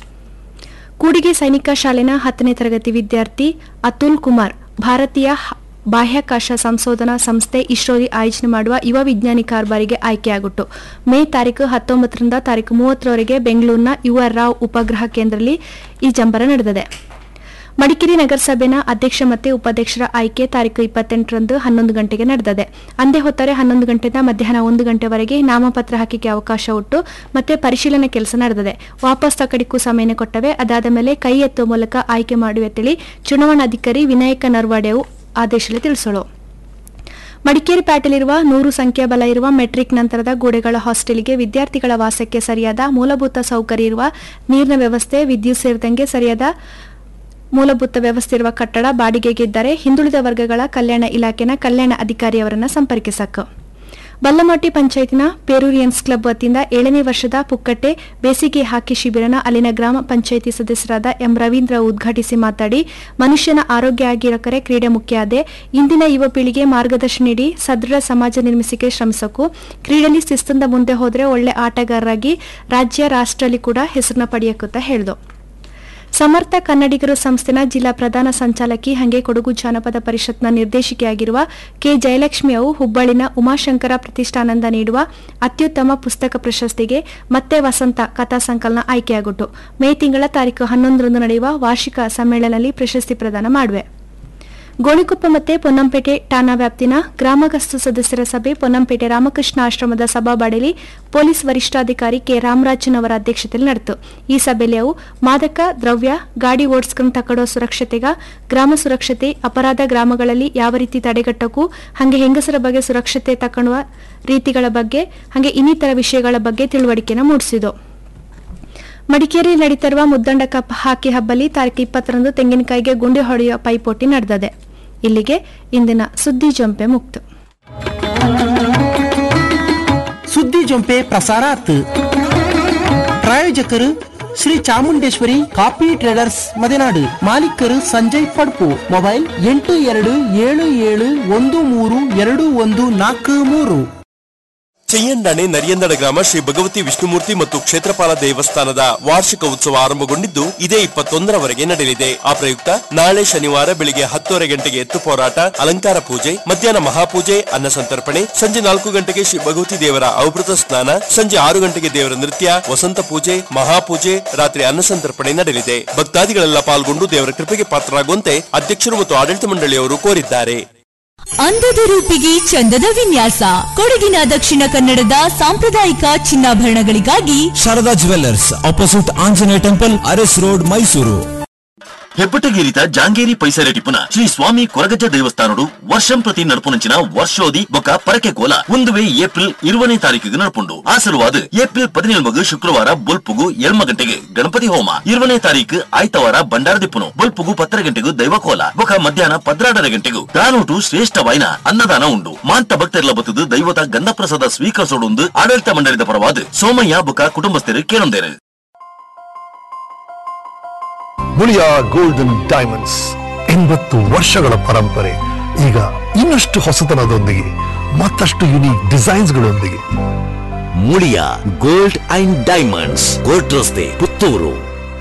ಕೂಡಿಗೆ ಸೈನಿಕ ಶಾಲೆನ ಹತ್ತನೇ ತರಗತಿ ವಿದ್ಯಾರ್ಥಿ ಅತುಲ್ ಕುಮಾರ್ ಭಾರತೀಯ ಹ- ಬಾಹ್ಯಾಕಾಶ ಸಂಶೋಧನಾ ಸಂಸ್ಥೆ ಇಸ್ರೋಲಿ ಆಯೋಜನೆ ಮಾಡುವ ಯುವ ವಿಜ್ಞಾನಿ ಕಾರ್ಬಾರಿಗೆ ಆಯ್ಕೆಯಾಗುಟ್ಟು ಮೇ ತಾರೀಕು ಹತ್ತೊಂಬತ್ತರಿಂದ ತಾರೀಕು ಮೂವತ್ತರವರೆಗೆ ಬೆಂಗಳೂರಿನ ಯುವ ರಾವ್ ಉಪಗ್ರಹ ಕೇಂದ್ರದಲ್ಲಿ ಈ ಜಂಬರ ನಡೆದಿದೆ ಮಡಿಕೇರಿ ನಗರಸಭೆನ ಅಧ್ಯಕ್ಷ ಮತ್ತು ಉಪಾಧ್ಯಕ್ಷರ ಆಯ್ಕೆ ತಾರೀಕು ಇಪ್ಪತ್ತೆಂಟರಂದು ಹನ್ನೊಂದು ಗಂಟೆಗೆ ನಡೆದಿದೆ ಅಂದೇ ಹೊತ್ತಾರೆ ಹನ್ನೊಂದು ಗಂಟೆಯಿಂದ ಮಧ್ಯಾಹ್ನ ಒಂದು ಗಂಟೆವರೆಗೆ ನಾಮಪತ್ರ ಹಾಕಿಕೆ ಅವಕಾಶ ಉಂಟು ಮತ್ತೆ ಪರಿಶೀಲನೆ ಕೆಲಸ ನಡೆದಿದೆ ವಾಪಸ್ ತಕಡಿಕ್ಕೂ ಸಮಯನ ಕೊಟ್ಟವೆ ಅದಾದ ಮೇಲೆ ಕೈ ಎತ್ತುವ ಮೂಲಕ ಆಯ್ಕೆ ಮಾಡುವೆ ತಿಳಿ ಚುನಾವಣಾಧಿಕಾರಿ ವಿನಾಯಕ ನರ್ವಾಡೆವು ಆದೇಶದಲ್ಲಿ ತಿಳಿಸೋಳು ಮಡಿಕೇರಿ ಪ್ಯಾಟೆಲಿರುವ ನೂರು ಸಂಖ್ಯಾಬಲ ಇರುವ ಮೆಟ್ರಿಕ್ ನಂತರದ ಗೋಡೆಗಳ ಹಾಸ್ಟೆಲ್ಗೆ ವಿದ್ಯಾರ್ಥಿಗಳ ವಾಸಕ್ಕೆ ಸರಿಯಾದ ಮೂಲಭೂತ ಸೌಕರ್ಯ ಇರುವ ನೀರಿನ ವ್ಯವಸ್ಥೆ ವಿದ್ಯುತ್ ಸೇರಿದಂಗೆ ಸರಿಯಾದ ಮೂಲಭೂತ ವ್ಯವಸ್ಥೆ ಇರುವ ಕಟ್ಟಡ ಬಾಡಿಗೆಗಿದ್ದರೆ ಹಿಂದುಳಿದ ವರ್ಗಗಳ ಕಲ್ಯಾಣ ಇಲಾಖೆನ ಕಲ್ಯಾಣ ಅಧಿಕಾರಿಯವರನ್ನ ಸಂಪರ್ಕಿಸಕ್ಕೆ ಬಲ್ಲಮಾಟಿ ಪಂಚಾಯತಿನ ಪೇರೂರಿಯನ್ಸ್ ಕ್ಲಬ್ ವತಿಯಿಂದ ಏಳನೇ ವರ್ಷದ ಪುಕ್ಕಟ್ಟೆ ಬೇಸಿಗೆ ಹಾಕಿ ಶಿಬಿರನ ಅಲ್ಲಿನ ಗ್ರಾಮ ಪಂಚಾಯಿತಿ ಸದಸ್ಯರಾದ ಎಂ ರವೀಂದ್ರ ಉದ್ಘಾಟಿಸಿ ಮಾತಾಡಿ ಮನುಷ್ಯನ ಆರೋಗ್ಯ ಆಗಿರಕರೆ ಕ್ರೀಡೆ ಮುಖ್ಯ ಆದೆ ಇಂದಿನ ಯುವ ಪೀಳಿಗೆ ಮಾರ್ಗದರ್ಶನ ನೀಡಿ ಸದೃಢ ಸಮಾಜ ನಿರ್ಮಿಸಿಕೆ ಶ್ರಮಿಸಕು ಕ್ರೀಡೆಯಲ್ಲಿ ಶಿಸ್ತಿಂದ ಮುಂದೆ ಹೋದರೆ ಒಳ್ಳೆ ಆಟಗಾರರಾಗಿ ರಾಜ್ಯ ರಾಷ್ಟ್ರಲ್ಲಿ ಕೂಡ ಹೆಸರನ್ನ ಪಡೆಯಕ್ಕಂತ ಹೇಳಿದು ಸಮರ್ಥ ಕನ್ನಡಿಗರು ಸಂಸ್ಥೆನ ಜಿಲ್ಲಾ ಪ್ರಧಾನ ಸಂಚಾಲಕಿ ಹಾಗೆ ಕೊಡಗು ಜಾನಪದ ಪರಿಷತ್ನ ನಿರ್ದೇಶಕಿಯಾಗಿರುವ ಕೆ ಜಯಲಕ್ಷ್ಮಿ ಅವು ಹುಬ್ಬಳ್ಳಿನ ಉಮಾಶಂಕರ ಪ್ರತಿಷ್ಠಾನದಿಂದ ನೀಡುವ ಅತ್ಯುತ್ತಮ ಪುಸ್ತಕ ಪ್ರಶಸ್ತಿಗೆ ಮತ್ತೆ ವಸಂತ ಕಥಾ ಸಂಕಲನ ಆಯ್ಕೆಯಾಗುಟ್ಟು ಮೇ ತಿಂಗಳ ತಾರೀಕು ಹನ್ನೊಂದರಂದು ನಡೆಯುವ ವಾರ್ಷಿಕ ಸಮ್ಮೇಳನದಲ್ಲಿ ಪ್ರಶಸ್ತಿ ಪ್ರದಾನ ಮಾಡುವೆ ಗೋಣಿಕೊಪ್ಪ ಮತ್ತೆ ಪೊನ್ನಂಪೇಟೆ ಠಾಣಾ ವ್ಯಾಪ್ತಿನ ಗ್ರಾಮಗಸ್ತು ಸದಸ್ಯರ ಸಭೆ ಪೊನ್ನಂಪೇಟೆ ರಾಮಕೃಷ್ಣ ಆಶ್ರಮದ ಸಭಾಬಾಡಲಿ ಪೊಲೀಸ್ ವರಿಷ್ಠಾಧಿಕಾರಿ ಕೆ ರಾಮರಾಜನ್ ಅವರ ಅಧ್ಯಕ್ಷತೆಯಲ್ಲಿ ನಡೆಯಿತು ಈ ಸಭೆಯಲ್ಲಿ ಅವು ಮಾದಕ ದ್ರವ್ಯ ಗಾಡಿ ಓಡಿಸ್ಕೊಂಡು ತಕಡೋ ಸುರಕ್ಷತೆಗ ಗ್ರಾಮ ಸುರಕ್ಷತೆ ಅಪರಾಧ ಗ್ರಾಮಗಳಲ್ಲಿ ಯಾವ ರೀತಿ ತಡೆಗಟ್ಟಕ್ಕೂ ಹಾಗೆ ಹೆಂಗಸರ ಬಗ್ಗೆ ಸುರಕ್ಷತೆ ತಕೊಳ್ಳುವ ರೀತಿಗಳ ಬಗ್ಗೆ ಹಾಗೆ ಇನ್ನಿತರ ವಿಷಯಗಳ ಬಗ್ಗೆ ತಿಳುವಳಿಕೆನ ಮೂಡಿಸಿತು ಮಡಿಕೇರಿಯಲ್ಲಿ ನಡೀತಿರುವ ಮುದ್ದಂಡ ಕಪ್ ಹಾಕಿ ಹಬ್ಬಲಿ ತಾರೀಕು ಇಪ್ಪತ್ತರಂದು ತೆಂಗಿನಕಾಯಿಗೆ ಗುಂಡಿ ಹೊಡೆಯುವ ಪೈಪೋಟಿ ನಡೆದಿದೆ ಇಲ್ಲಿಗೆ ಇಂದಿನ ಸುದ್ದಿ ಜಂಪೆ ಮುಕ್ತ ಸುದ್ದಿ ಜೊಂಪೆ ಪ್ರಸಾರಾತ್ ಪ್ರಾಯೋಜಕರು ಶ್ರೀ ಚಾಮುಂಡೇಶ್ವರಿ ಕಾಫಿ ಟ್ರೇಡರ್ಸ್ ಮದೆನಾಡು ಮಾಲೀಕರು ಸಂಜಯ್ ಪಡ್ಪು ಮೊಬೈಲ್ ಎಂಟು ಎರಡು ಏಳು ಏಳು ಒಂದು ಮೂರು ಎರಡು ಒಂದು ನಾಲ್ಕು ಮೂರು ಚೆಯ್ಯಂಡಾಣೆ ನರಿಯಂದಡ ಗ್ರಾಮ ಶ್ರೀ ಭಗವತಿ ವಿಷ್ಣುಮೂರ್ತಿ ಮತ್ತು ಕ್ಷೇತ್ರಪಾಲ ದೇವಸ್ಥಾನದ ವಾರ್ಷಿಕ ಉತ್ಸವ ಆರಂಭಗೊಂಡಿದ್ದು ಇದೇ ಇಪ್ಪತ್ತೊಂದರವರೆಗೆ ನಡೆಯಲಿದೆ ಆ ಪ್ರಯುಕ್ತ ನಾಳೆ ಶನಿವಾರ ಬೆಳಿಗ್ಗೆ ಹತ್ತುವರೆ ಗಂಟೆಗೆ ಎತ್ತು ಹೋರಾಟ ಅಲಂಕಾರ ಪೂಜೆ ಮಧ್ಯಾಹ್ನ ಮಹಾಪೂಜೆ ಅನ್ನ ಸಂತರ್ಪಣೆ ಸಂಜೆ ನಾಲ್ಕು ಗಂಟೆಗೆ ಶ್ರೀ ಭಗವತಿ ದೇವರ ಔಭೃತ ಸ್ನಾನ ಸಂಜೆ ಆರು ಗಂಟೆಗೆ ದೇವರ ನೃತ್ಯ ವಸಂತ ಪೂಜೆ ಮಹಾಪೂಜೆ ರಾತ್ರಿ ಅನ್ನ ಸಂತರ್ಪಣೆ ನಡೆಯಲಿದೆ ಭಕ್ತಾದಿಗಳೆಲ್ಲ ಪಾಲ್ಗೊಂಡು ದೇವರ ಕೃಪೆಗೆ ಪಾತ್ರರಾಗುವಂತೆ ಅಧ್ಯಕ್ಷರು ಮತ್ತು ಆಡಳಿತ ಮಂಡಳಿಯವರು ಕೋರಿದ್ದಾರೆ ಅಂದದ ರೂಪಿಗೆ ಚಂದದ ವಿನ್ಯಾಸ ಕೊಡಗಿನ ದಕ್ಷಿಣ ಕನ್ನಡದ ಸಾಂಪ್ರದಾಯಿಕ ಚಿನ್ನಾಭರಣಗಳಿಗಾಗಿ Sharada jewellers opposite Anjaneya temple Aras road Mysuru ಹೆಬ್ಬಟಗೇರಿತ ಜಾಂಗೇರಿ ಪೈಸರೆ ಟಿಪ್ಪುನ ಶ್ರೀ ಸ್ವಾಮಿ ಕೊರಗಜ್ಜ ದೇವಸ್ಥಾನಡು ವರ್ಷಂ ಪ್ರತಿ ನಡ್ಪುನಂಚಿನ ವರ್ಷೋದಿ ಬೊಕ್ಕ ಪರಕೆ ಕೋಲ ಒಂದುವೆ ಏಪ್ರಿಲ್ ಇರುವನೇ ತಾರೀಕಿಗೆ ನಡ್ಪುಂಡು ಆ ಸಲುವಾದ ಏಪ್ರಿಲ್ ಪದಿನೇಳ್ಮಗು ಶುಕ್ರವಾರ ಬೊಲ್ಪುಗು ಎಳ್ಮ ಗಂಟೆಗೆ ಗಣಪತಿ ಹೋಮ ಇರುವನೇ ತಾರೀಕು ಆಯ್ತವಾರ ಬಂಡಾರ ದಿಪ್ಪುನು ಬೊಲ್ಪುಗು ಪತ್ತರ ಗಂಟೆಗೂ ದೈವ ಕೋಲ ಬೊಕ್ಕ ಮಧ್ಯಾಹ್ನ ಪದ್ರಾಡರ ಗಂಟೆಗೂ ದಾನೋಟು ಶ್ರೇಷ್ಠ ವೈನ ಅನ್ನದಾನ ಉಂಡು ಮಾಂತ ಭಕ್ತರೆಲ್ಲ ಬತ್ತದು ದೈವತ ಗಂಧಪ್ರಸಾದ ಸ್ವೀಕರಿಸೋಡು ಆಡಳಿತ ಮಂಡಳಿದ ಪರವಾದ ಸೋಮಯ್ಯ ಬೊಕ್ಕ ಕುಟುಂಬಸ್ಥರು ಕೇಳೊಂದೇರು ಮುಳಿಯ ಗೋಲ್ಡನ್ ಡೈಮಂಡ್ಸ್ ಎಂಬತ್ತು ವರ್ಷಗಳ ಪರಂಪರೆ ಈಗ ಇನ್ನಷ್ಟು ಹೊಸತನದೊಂದಿಗೆ ಮತ್ತಷ್ಟು ಯುನೀಕ್ ಡಿಸೈನ್ಸ್ಗಳೊಂದಿಗೆ Muliya gold and diamonds court ರಸ್ತೆ ಪುತ್ತೂರು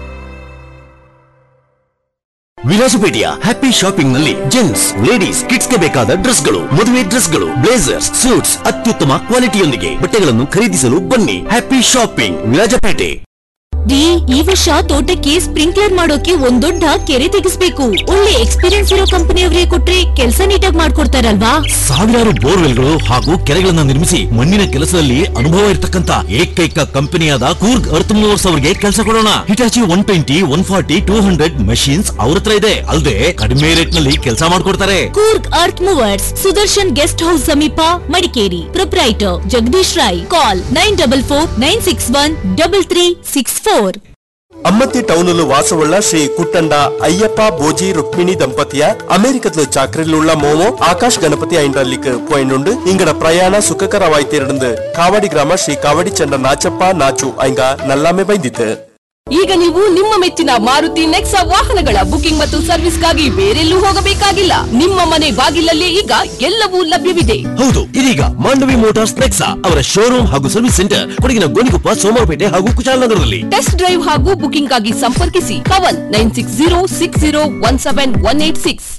ವಿಲಾಸಪೇಟೆಯ ಹ್ಯಾಪಿ ಶಾಪಿಂಗ್ ನಲ್ಲಿ ಜೆಂಟ್ಸ್ ಲೇಡೀಸ್ ಕಿಡ್ಸ್ ಗೆ ಬೇಕಾದ ಡ್ರೆಸ್ಗಳು ಮದುವೆ ಡ್ರೆಸ್ಗಳು ಬ್ಲೇಸರ್ಸ್ ಸೂಟ್ಸ್ ಅತ್ಯುತ್ತಮ ಕ್ವಾಲಿಟಿಯೊಂದಿಗೆ ಬಟ್ಟೆಗಳನ್ನು ಖರೀದಿಸಲು ಬನ್ನಿ ಹ್ಯಾಪಿ ಶಾಪಿಂಗ್ ವಿರಾಜಪೇಟೆ ಡಿ ಈ ವರ್ಷ ತೋಟಕ್ಕೆ ಸ್ಪ್ರಿಂಕ್ಲರ್ ಮಾಡೋಕೆ ಒಂದ್ ದೊಡ್ಡ ಕೆರೆ ತೆಗಿಸ್ಬೇಕು ಒಳ್ಳೆ ಎಕ್ಸ್ಪೀರಿಯನ್ಸ್ ಇರೋ ಕಂಪನಿಯವರೇ ಕೊಟ್ರೆ ಕೆಲಸ ನೀಟಾಗಿ ಮಾಡ್ಕೊಡ್ತಾರಲ್ವಾ ಸಾವಿರಾರು ಬೋರ್ವೆಲ್ಗಳು ಹಾಗೂ ಕೆರೆಗಳನ್ನ ನಿರ್ಮಿಸಿ ಮಣ್ಣಿನ ಕೆಲಸದಲ್ಲಿ ಅನುಭವ ಇರತಕ್ಕಂತ ಏಕೈಕ ಕಂಪನಿಯಾದ ಕೂರ್ಗ್ ಅರ್ತ್ ಮೂವರ್ಸ್ ಅವರಿಗೆ ಕೆಲಸ ಕೊಡೋಣ Hitachi one twenty one forty two hundred machines ಅವ್ರ ಹತ್ರ ಇದೆ ಅಲ್ಲದೆ ಕಡಿಮೆ ರೇಟ್ ನಲ್ಲಿ ಕೆಲಸ ಮಾಡ್ಕೊಡ್ತಾರೆ Coorg earth movers Sudarshan guest house ಸಮೀಪ Madikeri proprietor Jagadish Rai call nine double four nine six one double three six four Ammathi ಟೌನಲು ವಾಸವುಳ್ಳ ಶ್ರೀ ಕುಟ್ಟಂಡ ಅಯ್ಯಪ್ಪ ಬೋಜಿ ರುಕ್ಮಿಣಿ ದಂಪತಿಯ ಅಮೆರಿಕದ ಚಾಕ್ರಿಲುಳ್ಳ ಮೋಮೋ ಆಕಾಶ್ ಗಣಪತಿ ಐಂಡ್ರಲ್ಲಿಕ್ போயிண்டு இங்கட பிரயாண சுககரவாய்த்திருந்து காவடி கிராம ஸ்ரீ காவடி ಚಂಡ ನಾಚಪ್ಪ ನಾಚು ಐಂಗ ನಲ್ಲಾಮೆ ಬೈದಿತ್ತು ಈಗ ನೀವು ನಿಮ್ಮ ಮೆಚ್ಚಿನ ಮಾರುತಿ ನೆಕ್ಸಾ ವಾಹನಗಳ ಬುಕಿಂಗ್ ಮತ್ತು ಸರ್ವಿಸ್ಗಾಗಿ ಬೇರೆಲ್ಲೂ ಹೋಗಬೇಕಾಗಿಲ್ಲ ನಿಮ್ಮ ಮನೆ ಬಾಗಿಲಲ್ಲೇ ಈಗ ಎಲ್ಲವೂ ಲಭ್ಯವಿದೆ ಹೌದು ಇದೀಗ ಮಾಂಡವಿ ಮೋಟಾರ್ಸ್ ನೆಕ್ಸಾ ಅವರ ಶೋರೂಮ್ ಹಾಗೂ ಸರ್ವಿಸ್ ಸೆಂಟರ್ ಕೊಡಗಿನ ಗೋಣಿಕೊಪ್ಪ ಸೋಮವಾರಪೇಟೆ ಹಾಗೂ ಕುಶಾಲನಗರದಲ್ಲಿ ಟೆಸ್ಟ್ ಡ್ರೈವ್ ಹಾಗೂ ಬುಕಿಂಗ್ ಆಗಿ ಸಂಪರ್ಕಿಸಿ Kavan nine six zero six zero one seven one eight six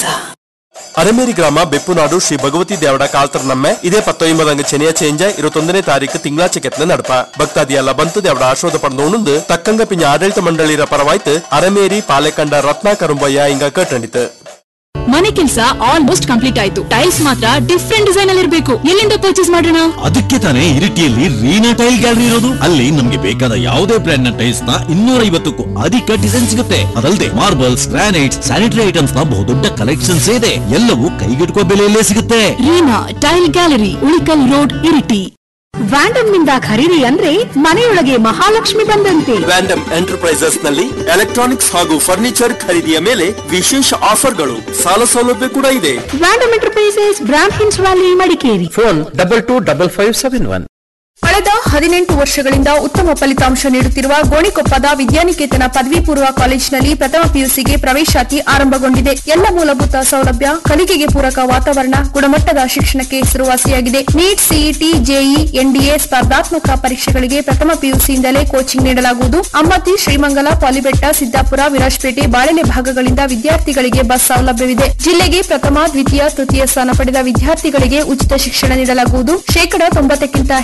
Arameri ಗ್ರಾಮ ಬೆಪ್ಪುನಾಡು ಶ್ರೀ ಭಗವತಿ ದೇವಡ ಕಾಲ್ತರ ನಮ್ಮೆ ಇದೇ ಪತ್ತೊಂಬದಂಗ ಚೆನೆಯ ಚೇಂಜ ಇರುವತ್ತೊಂದನೇ ತಾರೀಕು ತಿಂಗಳಾಚೆ ಕೆತ್ತನೆ ನಡಪ ಭಕ್ತಾದಿ ಎಲ್ಲ ಬಂತು ದೇವಡ ಆಶ್ರೋದ ಪಡೆದೋಣಂದು ತಕ್ಕಂಗ ಪಿಂಜ ಆಡಳಿತ ಮಂಡಳಿರ ಪರವಾಯ್ತು ಅರಮೇರಿ ಪಾಲೆಕಂಡ ರತ್ನಾಕರುಂಬಯ್ಯ ಹಿಂಗ ಕಟ್ಟಣಿತು ಮನೆ ಕೆಲಸ ಆಲ್ಮೋಸ್ಟ್ ಕಂಪ್ಲೀಟ್ ಆಯ್ತು ಟೈಲ್ಸ್ ಮಾತ್ರ ಡಿಫ್ರೆಂಟ್ ಡಿಸೈನ್ ಅಲ್ಲಿ ಇರಬೇಕು ಎಲ್ಲಿಂದ ಪರ್ಚೇಸ್ ಮಾಡೋಣ ಅದಕ್ಕೆ ತಾನೇ ಇರಿಟಿಯಲ್ಲಿ ರೀನಾ ಟೈಲ್ ಗ್ಯಾಲರಿ ಇರೋದು ಅಲ್ಲಿ ನಮ್ಗೆ ಬೇಕಾದ ಯಾವುದೇ ಬ್ರ್ಯಾಂಡ್ ನ ಟೈಲ್ಸ್ ನ ಇನ್ನೂರ ಐವತ್ತಕ್ಕೂ ಅಧಿಕ ಡಿಸೈನ್ ಸಿಗುತ್ತೆ ಅದಲ್ಲದೆ ಮಾರ್ಬಲ್ಸ್ ಗ್ರಾನೈಟ್ಸ್ ಸ್ಯಾನಿಟರಿ ಐಟಮ್ಸ್ ನ ಬಹುದೊಡ್ಡ ಕಲೆಕ್ಷನ್ಸ್ ಇದೆ ಎಲ್ಲವೂ ಕೈಗೆಟುಕುವ ಬೆಲೆಯಲ್ಲೇ ಸಿಗುತ್ತೆ Reena tile gallery Ulikal road Iritty ವ್ಯಾಂಡಮ್ ನಿಂದ ಖರೀದಿ ಅಂದ್ರೆ ಮನೆಯೊಳಗೆ ಮಹಾಲಕ್ಷ್ಮಿ ಬಂದಂತೆ ವ್ಯಾಂಡಮ್ ಎಂಟರ್ಪ್ರೈಸಸ್ ನಲ್ಲಿ ಎಲೆಕ್ಟ್ರಾನಿಕ್ಸ್ ಹಾಗೂ ಫರ್ನಿಚರ್ ಖರೀದಿಯ ಮೇಲೆ ವಿಶೇಷ ಆಫರ್ಗಳು ಸಾಲ ಸೌಲಭ್ಯ ಕೂಡ ಇದೆ ವ್ಯಾಂಡಮ್ ಎಂಟರ್ಪ್ರೈಸಸ್ ಬ್ರಾಂಡ್ ಹಿನ್ಸ್ valley Madikeri phone double two double five seven one ಕಳೆದ ಹದಿನೆಂಟು ವರ್ಷಗಳಿಂದ ಉತ್ತಮ ಫಲಿತಾಂಶ ನೀಡುತ್ತಿರುವ ಗೋಣಿಕೊಪ್ಪದ ವಿದ್ಯಾನಿಕೇತನ ಪದವಿ ಪೂರ್ವ ಕಾಲೇಜಿನಲ್ಲಿ ಪ್ರಥಮ ಪಿಯುಸಿಗೆ ಪ್ರವೇಶಾತಿ ಆರಂಭಗೊಂಡಿದೆ ಎಲ್ಲ ಮೂಲಭೂತ ಸೌಲಭ್ಯ ಕಲಿಕೆಗೆ ಪೂರಕ ವಾತಾವರಣ ಗುಣಮಟ್ಟದ ಶಿಕ್ಷಣಕ್ಕೆ ಹೆಸರುವಾಸಿಯಾಗಿದೆ ನೀಟ್ ಸಿಇಟಿ ಜೆಇ ಎನ್ಡಿಎ ಸ್ಪರ್ಧಾತ್ಮಕ ಪರೀಕ್ಷೆಗಳಿಗೆ ಪ್ರಥಮ ಪಿಯುಸಿಯಿಂದಲೇ ಕೋಚಿಂಗ್ ನೀಡಲಾಗುವುದು ಅಮ್ಮತ್ತಿ ಶ್ರೀಮಂಗಲ ಪಾಲಿಬೆಟ್ಟ ಸಿದ್ದಾಪುರ ವಿರಾಜಪೇಟೆ ಬಾಳೆಲೆ ಭಾಗಗಳಿಂದ ವಿದ್ಯಾರ್ಥಿಗಳಿಗೆ ಬಸ್ ಸೌಲಭ್ಯವಿದೆ ಜಿಲ್ಲೆಗೆ ಪ್ರಥಮ ದ್ವಿತೀಯ ತೃತೀಯ ಸ್ಥಾನ ಪಡೆದ ವಿದ್ಯಾರ್ಥಿಗಳಿಗೆ ಉಚಿತ ಶಿಕ್ಷಣ ನೀಡಲಾಗುವುದು ಶೇಕಡಾ ತೊಂಬತ್ತಕ್ಕಿಂತ ಹೆಚ್ಚು ಅಂಕ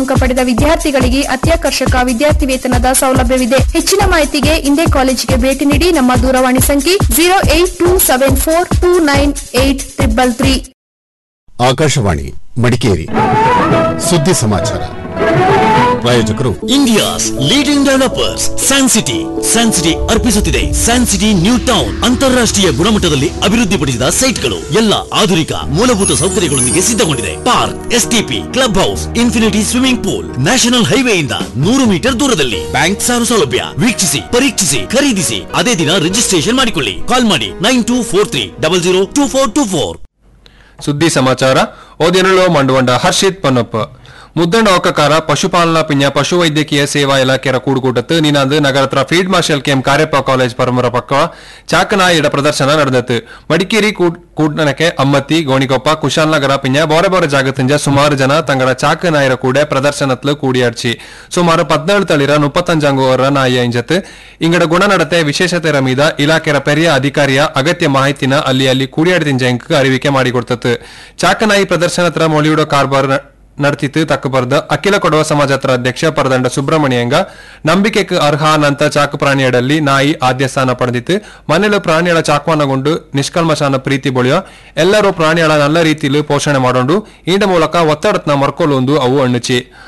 ಅಂಕ ಪಡೆದ ವಿದ್ಯಾರ್ಥಿಗಳಿಗೆ ಅತ್ಯಾಕರ್ಷಕ ವಿದ್ಯಾರ್ಥಿ ವೇತನದ ಸೌಲಭ್ಯವಿದೆ ಹೆಚ್ಚಿನ ಮಾಹಿತಿಗೆ ಇಂದೇ ಕಾಲೇಜಿಗೆ ಭೇಟಿ ನೀಡಿ ನಮ್ಮ ದೂರವಾಣಿ ಸಂಖ್ಯೆ zero eight two seven four two nine eight triple three Akashvani Madikeri ಸುದ್ದಿ ಸಮಾಚಾರ ಪ್ರಾಯೋಜಕರು India's leading developers Sun City Sun City ಅರ್ಪಿಸುತ್ತಿದೆ ಸ್ಯಾನ್ ಸಿಟಿ ನ್ಯೂ ಟೌನ್ ಅಂತಾರಾಷ್ಟ್ರೀಯ ಗುಣಮಟ್ಟದಲ್ಲಿ ಅಭಿವೃದ್ಧಿಪಡಿಸಿದ ಸೈಟ್ಗಳು ಎಲ್ಲ ಆಧುನಿಕ ಮೂಲಭೂತ ಸೌಕರ್ಯಗಳೊಂದಿಗೆ ಸಿದ್ಧಗೊಂಡಿದೆ park STP club house infinity swimming pool national ಹೈವೇಯಿಂದ ನೂರು ಮೀಟರ್ ದೂರದಲ್ಲಿ ಬ್ಯಾಂಕ್ ಸಾಲ ಸೌಲಭ್ಯ ವೀಕ್ಷಿಸಿ ಪರೀಕ್ಷಿಸಿ ಖರೀದಿಸಿ ಅದೇ ದಿನ ರಿಜಿಸ್ಟ್ರೇಷನ್ ಮಾಡಿಕೊಳ್ಳಿ ಕಾಲ್ ಮಾಡಿ nine two four three double zero two four two four ಸುದ್ದಿ ಸಮಾಚಾರ ಓದಿನಳು ಮಂಡುವಂಡ ಹರ್ಷಿತ್ ಪೊನ್ನಪ್ಪ ಮುದ್ದಂಡ ಒಕ್ಕಕಾರ ಪಶುಪಾಲನಾ ಪಿಂಜ ಪಶುವೈದ್ಯಕೀಯ ಸೇವಾ ಇಲಾಖೆಯ ಕೂಡುകൂട്ടത്ത് ನಿನಾಂದು ನಗರತ್ರ field marshal KM Cariappa college ಪರಮರ ಪಕ್ಕ ಚಾಕನಾಯಿಡ ಪ್ರದರ್ಶನ ನಡೆದತ್ತು ಮಡಿಕೇರಿ ಕೂಡ್ನನಕ್ಕೆ ಅಮ್ಮತ್ತಿ ಗೋಣಿಕೊಪ್ಪ ಕುಶಾಲನಗರ ಪಿಂಜ ಬೋರೆ ಬೋರೆ ಜಾಗತ್ತಿಂಜ ಸುಮಾರು ಜನ ತಂಗಡ ಚಾಕನಾಯಿರ ಕೂಡ ಪ್ರದರ್ಶನತ್ಲು ಕೂಡಿಯಾಡ್ಚಿ ಸುಮಾರು ಪದ್ನೇಳು ತಳಿರ ಮುಪ್ಪತ್ತಂಜಾಂಗುವರ ನಾಯಿಯ ಇಂಜತ್ ಇಂಗಡ ಗುಣನಡತೆ ವಿಶೇಷತೆರ ಮೀದ ಇಲಾಖೆಯ ಪೆರಿಯ ಅಧಿಕಾರಿಯ ಅಗತ್ಯ ಮಾಹಿತಿನ ಅಲ್ಲಿ ಅಲ್ಲಿ ಕೂಡಿಯಾಡ್ತಿಂಜ ಇಂಕ ಅರಿವಿಕೆ ಮಾಡಿಕೊಡ್ತತ್ತು ಚಾಕನಾಯಿ ಪ್ರದರ್ಶನತ್ರ ಮೊಳಿಯುಡೋ ಕಾರ್ಬಾರ್ ನಡೆತಿತ್ತು ತಕ್ಕ ಬರೆದ ಅಖಿಲ ಕೊಡವ ಸಮಾಜತ್ರ ಅಧ್ಯಕ್ಷ ಪರದಂಡ ಸುಬ್ರಹ್ಮಣ್ಯಂಗ ನಂಬಿಕೆಗೆ ಅರ್ಹ ನಂತ ಚಾಕು ಪ್ರಾಣಿಯಡಲ್ಲಿ ನಾಯಿ ಆದ್ಯ ಸ್ಥಾನ ಪಡೆದಿತ್ತು ಮನೆಲು ಪ್ರಾಣಿಗಳ ಚಾಕ್ವಾನಗೊಂಡು ನಿಷ್ಕಲ್ಮಶಾನ ಪ್ರೀತಿ ಬೊಳಿಯೋ ಎಲ್ಲರೂ ಪ್ರಾಣಿಗಳ ನಲ್ಲ ರೀತಿಯಲ್ಲಿ ಪೋಷಣೆ ಮಾಡೋಂಡು ಈಂಡ ಮೂಲಕ ಒತ್ತಡತ್ನ ಮರ್ಕೊಲೊಂದು ಅವು ಅಣ್ಣುಚಿ